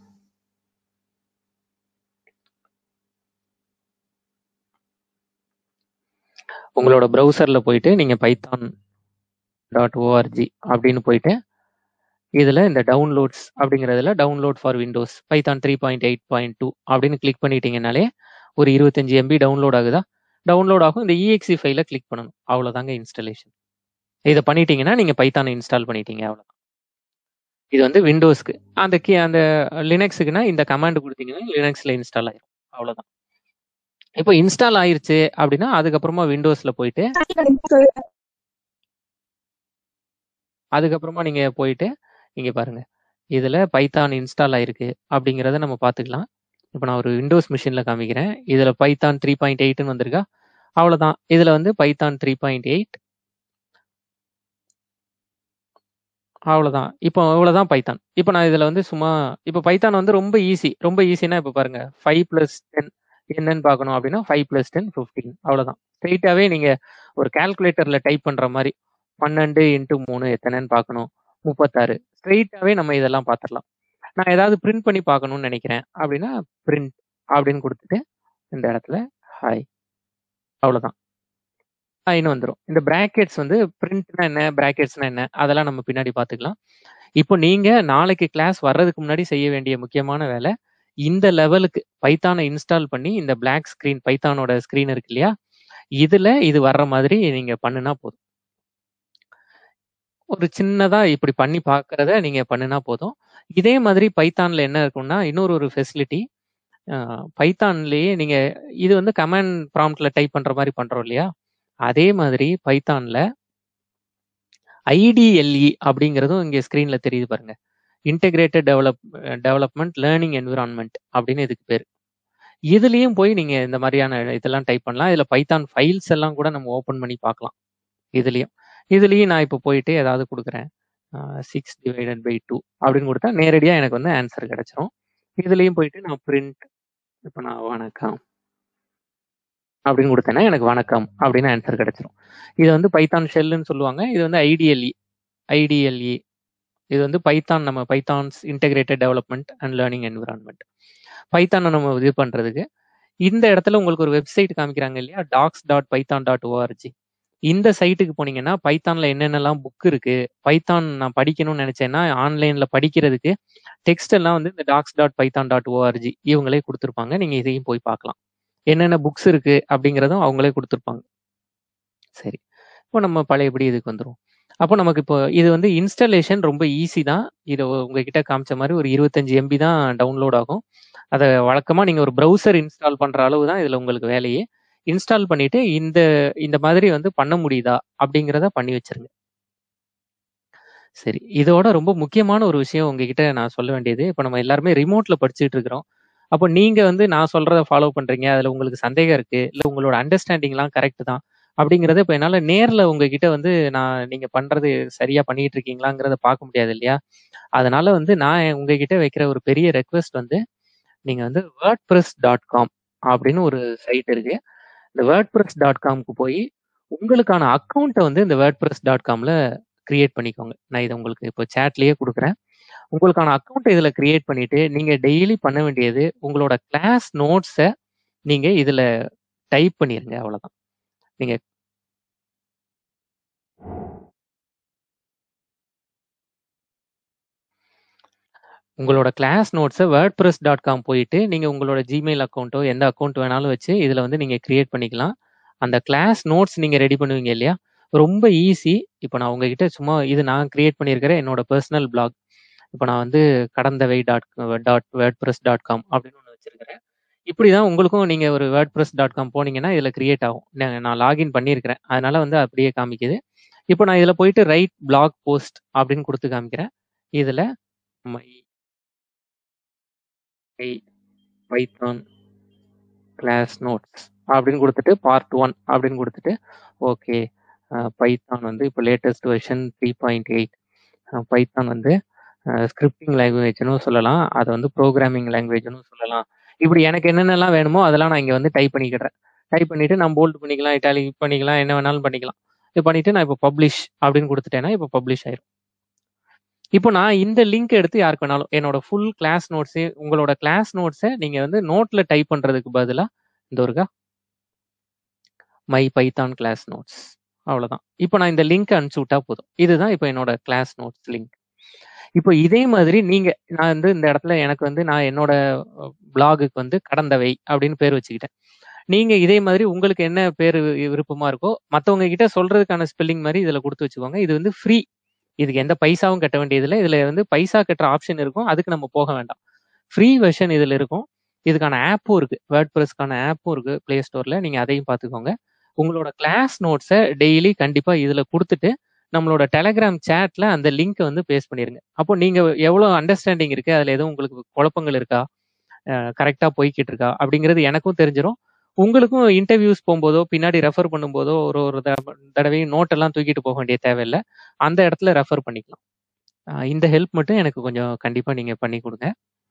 உங்களோட ப்ரௌசர்ல போயிட்டு நீங்க பைத்தான் டாட் ஓஆர்ஜி அப்படின்னு போயிட்டு இதுல இந்த டவுன்லோட்ஸ் அப்படிங்கிறதுல download for Windows Python three point eight point two அப்படின்னு கிளிக் பண்ணிட்டீங்கனாலே ஒரு இருபத்தஞ்சு எம்பி டவுன்லோட் ஆகுதா டவுன்லோட் ஆகும் இந்த இஎக்ஸி ஃபைலை கிளிக் பண்ணணும் அவ்வளோதாங்க இன்ஸ்டலேஷன் இதை பண்ணிட்டீங்கன்னா நீங்க பைத்தானை இன்ஸ்டால் பண்ணிட்டீங்க அவ்வளோதான் இது வந்து விண்டோஸ்க்கு அந்த கீ அந்த லினக்ஸுக்குன்னா இந்த கமாண்ட் கொடுத்தீங்கன்னா லினக்ஸ்ல இன்ஸ்டால் ஆயிரும் அவ்வளோதான் இப்போ இன்ஸ்டால் ஆயிருச்சு அப்படின்னா அதுக்கப்புறமா விண்டோஸ்ல போயிட்டு அதுக்கப்புறமா நீங்க போயிட்டு இங்க பாருங்க இதுல பைத்தான் இன்ஸ்டால் ஆயிருக்கு அப்படிங்கிறத நம்ம பார்த்துக்கலாம் இப்போ நான் ஒரு விண்டோஸ் மிஷின்ல காமிக்கிறேன் இதுல பைத்தான் த்ரீ பாயிண்ட் எயிட்னு வந்திருக்கா அவ்வளவுதான் இதுல வந்து பைத்தான் த்ரீ பாயிண்ட் எயிட் அவ்வளவுதான் இப்போ இவ்வளவுதான் பைத்தான் இப்போ நான் இதுல வந்து சும்மா இப்போ பைத்தான் வந்து ரொம்ப ஈஸி ரொம்ப ஈஸினா இப்போ பாருங்க ஃபைவ் பிளஸ் டென் என்னன்னு பார்க்கணும் அப்படின்னா ஃபைவ் பிளஸ் டென் ஃபிஃப்டீன் அவ்வளவுதான் ஸ்ட்ரெயிட்டாவே நீங்க ஒரு கால்குலேட்டர்ல டைப் பண்ற மாதிரி பன்னெண்டு இன்ட்டு மூணு எத்தனைன்னு பார்க்கணும் முப்பத்தாறு ஸ்ட்ரெயிட்டாவே நம்ம இதெல்லாம் பார்த்துடலாம் நான் ஏதாவது பிரிண்ட் பண்ணி பார்க்கணும்னு நினைக்கிறேன் அப்படின்னா பிரிண்ட் அப்படின்னு கொடுத்துட்டு இந்த இடத்துல ஹாய் அவ்வளவுதான் ஹாய்னு வந்துடும் இந்த பிராக்கெட்ஸ் வந்து பிரிண்ட்னா என்ன பிராக்கெட்ஸ்னா என்ன அதெல்லாம் நம்ம பின்னாடி பார்த்துக்கலாம் இப்போ நீங்க நாளைக்கு கிளாஸ் வர்றதுக்கு முன்னாடி செய்ய வேண்டிய முக்கியமான வேலை இந்த லெவலுக்கு பைத்தானை இன்ஸ்டால் பண்ணி இந்த Black ஸ்கிரீன் பைத்தானோட ஸ்கிரீன் இருக்கு இல்லையா இதுல இது வர்ற மாதிரி நீங்க பண்ணுனா போதும் ஒரு சின்னதா இப்படி பண்ணி பார்க்கறத நீங்க பண்ணுனா போதும் இதே மாதிரி பைத்தான்ல என்ன இருக்கும்னா இன்னொரு ஒரு ஃபெசிலிட்டி பைத்தான்லயே நீங்க இது வந்து கமாண்ட் ப்ராம்ப்ட்ல டைப் பண்ற மாதிரி பண்றோம் இல்லையா அதே மாதிரி பைத்தான்ல ஐடிஎல்இ அப்படிங்கிறதும் இங்க ஸ்கிரீன்ல தெரியுது பாருங்க integrated develop development learning environment அப்படின்னு இதுக்கு பேர் இதுலயும் போய் நீங்க இந்த மாதிரியான இதெல்லாம் டைப் பண்ணலாம் இதுல பைத்தான் ஃபைல்ஸ் எல்லாம் கூட நம்ம ஓபன் பண்ணி பார்க்கலாம் இதுலயும் இதுலயும் நான் இப்போ போயிட்டு ஏதாவது கொடுக்குறேன் சிக்ஸ் டிவைடட் பை டூ அப்படின்னு கொடுத்தா நேரடியா எனக்கு வந்து ஆன்சர் கிடைச்சிரும் இதுலயும் போயிட்டு நான் பிரிண்ட் இப்போ நான் வணக்கம் அப்படின்னு கொடுத்தேன்னா எனக்கு வணக்கம் அப்படின்னு ஆன்சர் கிடைச்சிரும் இது வந்து பைத்தான் ஷெல்லுன்னு சொல்லுவாங்க இது வந்து ஐடிஎல்இ ஐடிஎல்இ இது வந்து பைத்தான் நம்ம Python's integrated development and learning environment பைத்தானை நம்ம இது பண்றதுக்கு இந்த இடத்துல உங்களுக்கு ஒரு வெப்சைட் காமிக்கிறாங்க இல்லையா docs dot Python dot ORG இந்த சைட்டுக்கு போனீங்கன்னா பைத்தான்ல என்னென்னலாம் புக் இருக்கு பைத்தான் நான் படிக்கணும்னு நினைச்சேன்னா ஆன்லைன்ல படிக்கிறதுக்கு டெக்ஸ்ட் எல்லாம் வந்து இந்த docs dot Python dot ORG இவங்களே கொடுத்துருப்பாங்க நீங்க இதையும் போய் பார்க்கலாம் என்னென்ன புக்ஸ் இருக்கு அப்படிங்கிறதும் அவங்களே கொடுத்துருப்பாங்க சரி இப்போ நம்ம பழையபடி இதுக்கு வந்துரும் அப்போ நமக்கு இப்போ இது வந்து இன்ஸ்டாலேஷன் ரொம்ப ஈஸி தான் இதை உங்ககிட்ட காமிச்ச மாதிரி ஒரு இருபத்தஞ்சு எம்பி தான் டவுன்லோட் ஆகும் அதை வழக்கமா நீங்க ஒரு ப்ரௌசர் இன்ஸ்டால் பண்ற அளவு தான் இதுல உங்களுக்கு வேலையே இன்ஸ்டால் பண்ணிட்டு இந்த இந்த மாதிரி வந்து பண்ண முடியுதா அப்படிங்கிறத பண்ணி வச்சிருங்க சரி இதோட ரொம்ப முக்கியமான ஒரு விஷயம் உங்ககிட்ட நான் சொல்ல வேண்டியது இப்போ நம்ம எல்லாருமே ரிமோட்ல படிச்சுட்டு இருக்கிறோம் அப்போ நீங்க வந்து நான் சொல்றத ஃபாலோ பண்றீங்க அதுல உங்களுக்கு சந்தேகம் இருக்கு இல்ல உங்களோட அண்டர்ஸ்டாண்டிங்லாம் கரெக்ட் தான் அப்படிங்கறத இப்போ என்னால நேர்ல உங்ககிட்ட வந்து நான் நீங்க பண்றது சரியா பண்ணிட்டு இருக்கீங்களாங்கிறத பார்க்க முடியாது இல்லையா அதனால வந்து நான் உங்ககிட்ட வைக்கிற ஒரு பெரிய ரெக்வெஸ்ட் வந்து நீங்க வந்து வேர்ட் ப்ரெஸ் டாட் காம் அப்படின்னு ஒரு சைட் இருக்கு இந்த வேர்ட் ப்ரெஸ் டாட் காம்க்கு போய் உங்களுக்கான அக்கௌண்ட்டை வந்து இந்த வேர்ட் ப்ரெஸ் டாட் காம்ல கிரியேட் பண்ணிக்கோங்க நான் இதை உங்களுக்கு இப்போ சேட்லயே கொடுக்குறேன் உங்களுக்கான அக்கௌண்ட் இதுல கிரியேட் பண்ணிட்டு நீங்க டெய்லி பண்ண வேண்டியது உங்களோட கிளாஸ் நோட்ஸை நீங்க இதுல டைப் பண்ணிருங்க அவ்வளவுதான் நீங்க உங்களோட கிளாஸ் நோட்ஸை வேர்ட் ப்ரெஸ் டாட் காம் போயிட்டு நீங்கள் உங்களோட ஜிமெயில் அக்கௌண்ட்டோ எந்த அக்கௌண்ட் வேணாலும் வச்சு இதில் வந்து நீங்கள் கிரியேட் பண்ணிக்கலாம் அந்த கிளாஸ் நோட்ஸ் நீங்கள் ரெடி பண்ணுவீங்க இல்லையா ரொம்ப ஈஸி இப்போ நான் உங்ககிட்ட சும்மா இது நான் கிரியேட் பண்ணியிருக்கிற என்னோட பர்சனல் பிளாக் இப்போ நான் வந்து கடந்தவை dot dot WordPress dot com அப்படின்னு ஒன்று வச்சிருக்கிறேன் இப்படி தான் உங்களுக்கும் நீங்கள் ஒரு வேர்ட் ப்ரெஸ் டாட் காம் போனீங்கன்னா இதில் கிரியேட் ஆகும் நான் நான் லாகின் பண்ணியிருக்கிறேன் அதனால வந்து அப்படியே காமிக்குது இப்போ நான் இதில் போயிட்டு ரைட் பிளாக் போஸ்ட் அப்படின்னு கொடுத்து காமிக்கிறேன் இதில் மை பைத்தான் கிளாஸ் நோட்ஸ் அப்படின்னு கொடுத்துட்டு பார்ட் ஒன் அப்படின்னு கொடுத்துட்டு ஓகே பைத்தான் வந்து இப்போ latest version three point eight Python வந்து ஸ்கிரிப்டிங் லாங்குவேஜ்னு சொல்லலாம் அதை வந்து ப்ரோக்ராமிங் லாங்குவேஜ்னு சொல்லலாம் இப்படி எனக்கு என்னென்னலாம் வேணுமோ அதெல்லாம் நான் இங்கே வந்து டைப் பண்ணிக்கிடுறேன் டைப் பண்ணிட்டு நான் போல்ட் பண்ணிக்கலாம் இட்டாலி பண்ணிக்கலாம் என்ன வேணாலும் பண்ணிக்கலாம் இது பண்ணிட்டு நான் இப்போ பப்ளிஷ் அப்படின்னு கொடுத்துட்டேன்னா இப்போ பப்ளிஷ் ஆயிரும் இப்போ நான் இந்த லிங்க் எடுத்து யாருக்கு வேணாலும் என்னோட ஃபுல் கிளாஸ் நோட்ஸு உங்களோட கிளாஸ் நோட்ஸை நீங்கள் வந்து நோட்டில் டைப் பண்ணுறதுக்கு பதிலாக இந்த ஒருக்கா மை பைத்தான் கிளாஸ் நோட்ஸ் அவ்வளோதான் இப்போ நான் இந்த லிங்க் அனுப்பிச்சு விட்டா போதும் இதுதான் இப்போ என்னோட கிளாஸ் நோட்ஸ் லிங்க் இப்போ இதே மாதிரி நீங்க நான் வந்து இந்த இடத்துல எனக்கு வந்து நான் என்னோட பிளாகுக்கு வந்து கடந்தவை அப்படின்னு பேர் வச்சுக்கிட்டேன் நீங்க இதே மாதிரி உங்களுக்கு என்ன பேர் விருப்பமா இருக்கோ மற்றவங்க கிட்ட சொல்றதுக்கான ஸ்பெல்லிங் மாதிரி இதுல கொடுத்து வச்சுக்கோங்க இது வந்து ஃப்ரீ இதுக்கு எந்த பைசாவும் கட்ட வேண்டியதில்லை இதுல வந்து பைசா கட்டுற ஆப்ஷன் இருக்கும் அதுக்கு நம்ம போக வேண்டாம் ஃப்ரீ வெர்ஷன் இதுல இருக்கும் இதுக்கான ஆப்பும் இருக்கு வேர்ட் ப்ரெஸ்க்கான ஆப்பும் இருக்கு பிளே ஸ்டோர்ல நீங்க அதையும் பார்த்துக்கோங்க உங்களோட கிளாஸ் நோட்ஸை டெய்லி கண்டிப்பா இதுல கொடுத்துட்டு நம்மளோட டெலகிராம் சேட்ல அந்த லிங்க்கை வந்து பேஸ்ட் பண்ணிருங்க அப்போ நீங்க எவ்வளவு அண்டர்ஸ்டாண்டிங் இருக்கு அதுல எதுவும் உங்களுக்கு குழப்பங்கள் இருக்கா கரெக்டா போய்கிட்டு இருக்கா அப்படிங்கிறது எனக்கும் தெரிஞ்சிடும் உங்களுக்கும் இன்டர்வியூஸ் போகும்போதோ பின்னாடி ரெஃபர் பண்ணும்போதோ ஒரு ஒரு தடவையும் நோட் எல்லாம் தூக்கிட்டு போக வேண்டிய தேவையில்லை அந்த இடத்துல ரெஃபர் பண்ணிக்கலாம் இந்த ஹெல்ப் மட்டும் எனக்கு கொஞ்சம் கண்டிப்பா நீங்க பண்ணி கொடுங்க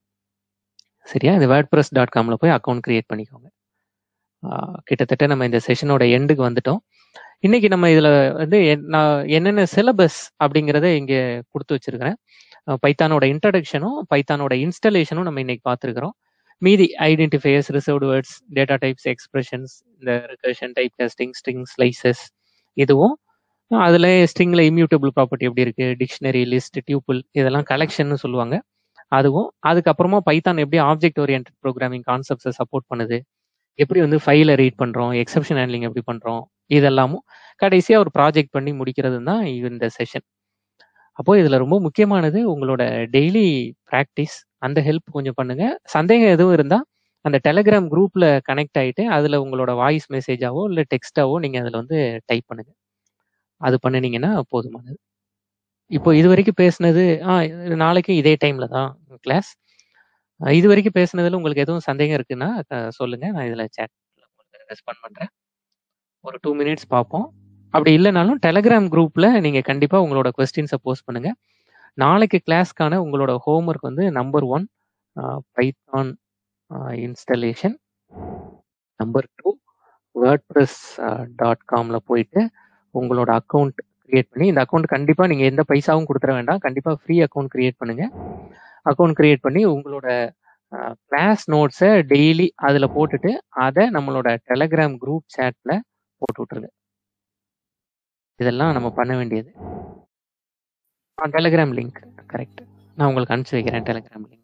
சரியா இந்த வேர்ட் ப்ரெஸ் டாட் காம்ல போய் அக்கௌண்ட் கிரியேட் பண்ணிக்கோங்க கிட்டத்தட்ட நம்ம இந்த செஷனோட எண்டுக்கு வந்துட்டோம் இன்னைக்கு நம்ம இதுல வந்து நான் என்னென்ன சிலபஸ் அப்படிங்கிறத இங்க கொடுத்து வச்சிருக்கிறேன் பைத்தானோட இன்ட்ரடக்ஷனும் பைத்தானோட இன்ஸ்டலேஷனும் நம்ம இன்னைக்கு பார்த்துருக்கிறோம் மீதி identifiers reserved words data types expressions இந்த recursion type casting string slices இதுவும் அதுல ஸ்ட்ரிங்ல இம்யூட்டபிள் ப்ராப்பர்ட்டி எப்படி இருக்கு டிக்ஷனரி லிஸ்ட் டியூபிள் இதெல்லாம் கலெக்ஷன் சொல்லுவாங்க அதுவும் அதுக்கப்புறமா பைத்தான் எப்படி ஆப்ஜெக்ட் ஓரியன்ட் ப்ரோக்ராமிங் கான்செப்ட்ஸை சப்போர்ட் பண்ணுது எப்படி வந்து ஃபைலை ரீட் பண்றோம் எக்ஸப்ஷன் ஹேண்ட்லிங் எப்படி பண்றோம் இதெல்லாமும் கடைசியா ஒரு ப்ராஜெக்ட் பண்ணி முடிக்கிறது தான் இந்த செஷன் அப்போ இதுல ரொம்ப முக்கியமானது உங்களோட டெய்லி ப்ராக்டிஸ் அந்த ஹெல்ப் கொஞ்சம் பண்ணுங்க சந்தேகம் எதுவும் இருந்தா அந்த டெலகிராம் குரூப்ல கனெக்ட் ஆயிட்டு அதுல உங்களோட வாய்ஸ் மெசேஜாவோ இல்லை டெக்ஸ்டாவோ நீங்க அதுல வந்து டைப் பண்ணுங்க அது பண்ணினீங்கன்னா போதுமானது இப்போ இது வரைக்கும் பேசுனது ஆ நாளைக்கு இதே டைம்ல தான் கிளாஸ் இது வரைக்கும் பேசுனதுல உங்களுக்கு எதுவும் சந்தேகம் இருக்குன்னா சொல்லுங்க நான் இதுல சேட்ல உங்களுக்கு ரெஸ்பாண்ட் பண்றேன் ஒரு டூ மினிட்ஸ் பார்ப்போம் அப்படி இல்லைனாலும் டெலகிராம் குரூப்ல நீங்க கண்டிப்பா உங்களோட கொஸ்டின்ஸை போஸ்ட் பண்ணுங்க நாளைக்கு கிளாஸ்க்கான உங்களோட ஹோம்ஒர்க் வந்து number one Python installation number two WordPress dot காம்ல போயிட்டு உங்களோட அக்கௌண்ட் கிரியேட் பண்ணி இந்த அக்கௌண்ட் கண்டிப்பா நீங்க எந்த பைசாவும் கொடுத்துட வேண்டாம் கண்டிப்பா ஃப்ரீ அக்கௌண்ட் கிரியேட் பண்ணுங்க அக்கௌண்ட் கிரியேட் பண்ணி உங்களோட கிளாஸ் நோட்ஸை டெய்லி அதில் போட்டுட்டு அதை நம்மளோட டெலகிராம் குரூப் சேட்ல போட்டு விட்டுருங்க இதெல்லாம் நம்ம பண்ண வேண்டியது டெலகிராம் லிங்க் கரெக்ட் நான் உங்களுக்கு அனுப்பிச்சு வைக்கிறேன் டெலகிராம் லிங்க்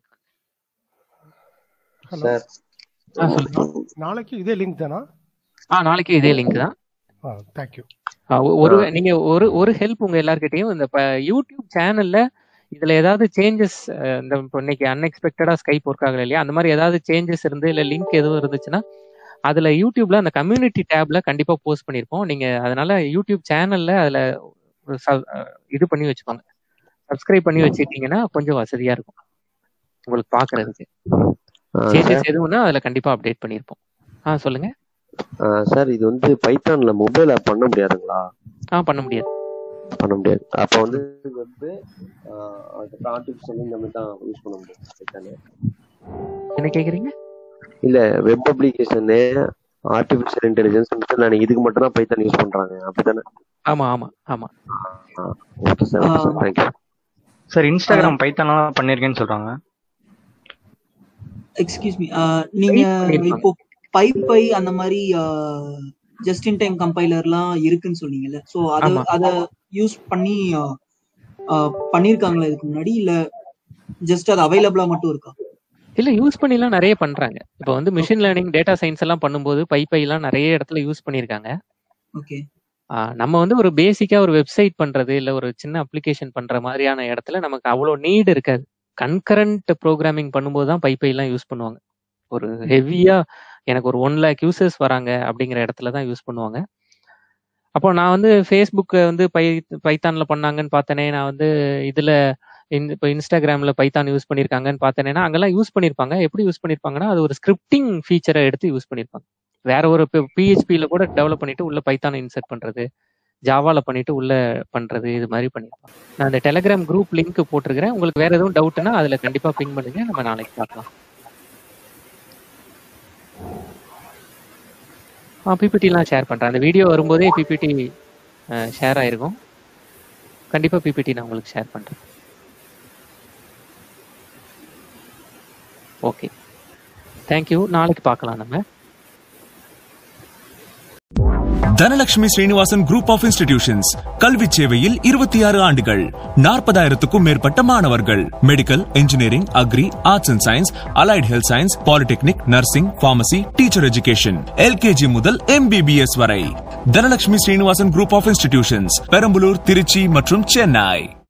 ஹலோ ஆ சொல்லுங்க நாளைக்கு இதே லிங்க் தானா ஆ நாளைக்கு இதே லிங்க் தான் ஆ தேங்க்யூ ஒரு நீங்க ஒரு ஒரு ஹெல்ப் உங்க எல்லார்கிட்டயும் இந்த யூடியூப் சேனல்ல இதுல ஏதாவது சேஞ்சஸ் இந்த இப்போ இன்னைக்கு அன்எக்ஸ்பெக்டடா ஸ்கைப் ஒர்க் ஆகல இல்லையா அந்த மாதிரி ஏதாவது சேஞ்சஸ் இருந்து இல்ல லிங்க் எதுவும் இருந்துச்சுன்னா அதுல யூடியூப்ல அந்த கம்யூனிட்டி டேப்ல கண்டிப்பா போஸ்ட் பண்ணிருப்போம் நீங்க அதனால யூடியூப் சேனல்ல அதுல இது பண்ணி வச்சுக்கோங்க சப்ஸ்கிரைப் பண்ணி வச்சுக்கிட்டீங்கன்னா கொஞ்சம் வசதியா இருக்கும் உங்களுக்கு பாக்குறதுக்கு சேஞ்சஸ் எதுவும்னா அதுல கண்டிப்பா அப்டேட் பண்ணிருப்போம் ஆ சொல்லுங்க சார் இது வந்து பைத்தான்ல மொபைல் ஆப் பண்ண முடியாதுங்களா ஆ பண்ண முடியாது பண்ண முடியாது அப்ப வந்து இது வந்து ஆர்டிபிஷியல் இந்த மாதிரி தான் யூஸ் பண்ண முடியும் பைத்தானு என்ன கேக்குறீங்க இல்ல வெப் அப்ளிகேஷனு ஆர்டிபிஷியல் இன்டெலிஜென்ஸ் நான் இதுக்கு மட்டும் தான் பைத்தான் யூஸ் பண்றாங்க அப்படிதானே ஆமா ஆமா ஆமா okay sir okay sir thank you sir Instagram பைத்தானா பண்ணிருக்கேன்னு சொல்றாங்க எக்ஸ்கியூஸ் மீ நீங்க இப்போ பைப்பை அந்த மாதிரி ஜஸ்ட் இன் டைம் கம்பைலர்லாம் இருக்குன்னு சொன்னீங்கல்ல சோ அத ஆமா. அத யூஸ் பண்ணி பண்ணிருக்காங்களா இதுக்கு முன்னாடி இல்ல ஜஸ்ட் அது அவைலபிளா மட்டும் இருக்கா இல்ல யூஸ் பண்ணிலாம் நிறைய பண்றாங்க இப்போ வந்து மிஷின் லேர்னிங் டேட்டா சயின்ஸ் எல்லாம் பண்ணும்போது பைப்பை எல்லாம் நிறைய இடத்துல யூஸ் பண்ணியிருக்காங்க ஓகே ஆஹ் நம்ம வந்து ஒரு பேசிக்கா ஒரு வெப்சைட் பண்றது இல்ல ஒரு சின்ன அப்ளிகேஷன் பண்ற மாதிரியான இடத்துல நமக்கு அவ்வளோ நீட் இருக்காது கன்கரண்ட் ப்ரோக்ராமிங் பண்ணும்போது தான் பைப்பை எல்லாம் யூஸ் பண்ணுவாங்க ஒரு ஹெவியா எனக்கு ஒரு ஒன் லேக் யூசர்ஸ் வராங்க அப்படிங்கிற இடத்துல தான் யூஸ் பண்ணுவாங்க அப்போ நான் வந்து ஃபேஸ்புக்கை வந்து பை பைத்தான்ல பண்ணாங்கன்னு பார்த்தனே நான் வந்து இதுல இந்த இப்போ இன்ஸ்டாகிராம்ல பைத்தான் யூஸ் பண்ணியிருக்காங்கன்னு பார்த்தேன்னா அங்கெல்லாம் யூஸ் பண்ணியிருப்பாங்க எப்படி யூஸ் பண்ணியிருப்பாங்கன்னா அது ஒரு ஸ்கிரிப்டிங் ஃபீச்சரை எடுத்து யூஸ் பண்ணியிருப்பாங்க வேற ஒரு பிஹெச்பியில் கூட டெவலப் பண்ணிட்டு உள்ள பைத்தானை இன்சர்ட் பண்றது ஜாவால பண்ணிட்டு உள்ள பண்றது இது மாதிரி பண்ணியிருப்பாங்க நான் அந்த டெலகிராம் குரூப் லிங்க் போட்டிருக்கிறேன் உங்களுக்கு வேற எதுவும் டவுட்னா அதுல கண்டிப்பா பிங் பண்ணுங்க நம்ம நாளைக்கு பார்க்கலாம் ஆ பிபிடிலாம் ஷேர் பண்றேன் அந்த வீடியோ வரும்போதே பிபிடி ஷேர் ஆயிருக்கும் கண்டிப்பா பிபிடி நான் உங்களுக்கு ஷேர் பண்றேன் ஓகே தேங்க்யூ நாளைக்கு பார்க்கலாம் நம்ம Dhanalakshmi Srinivasan group of institutions கல்வி சேவையில் இருபத்தி ஆறு ஆண்டுகள் நாற்பதாயிரத்துக்கும் மேற்பட்ட மாணவர்கள் medical engineering agri arts and science allied health science polytechnic nursing pharmacy teacher education LKG முதல் எம்பிபிஎஸ் வரை Dhanalakshmi Srinivasan group of institutions Perambalur Trichy மற்றும் சென்னை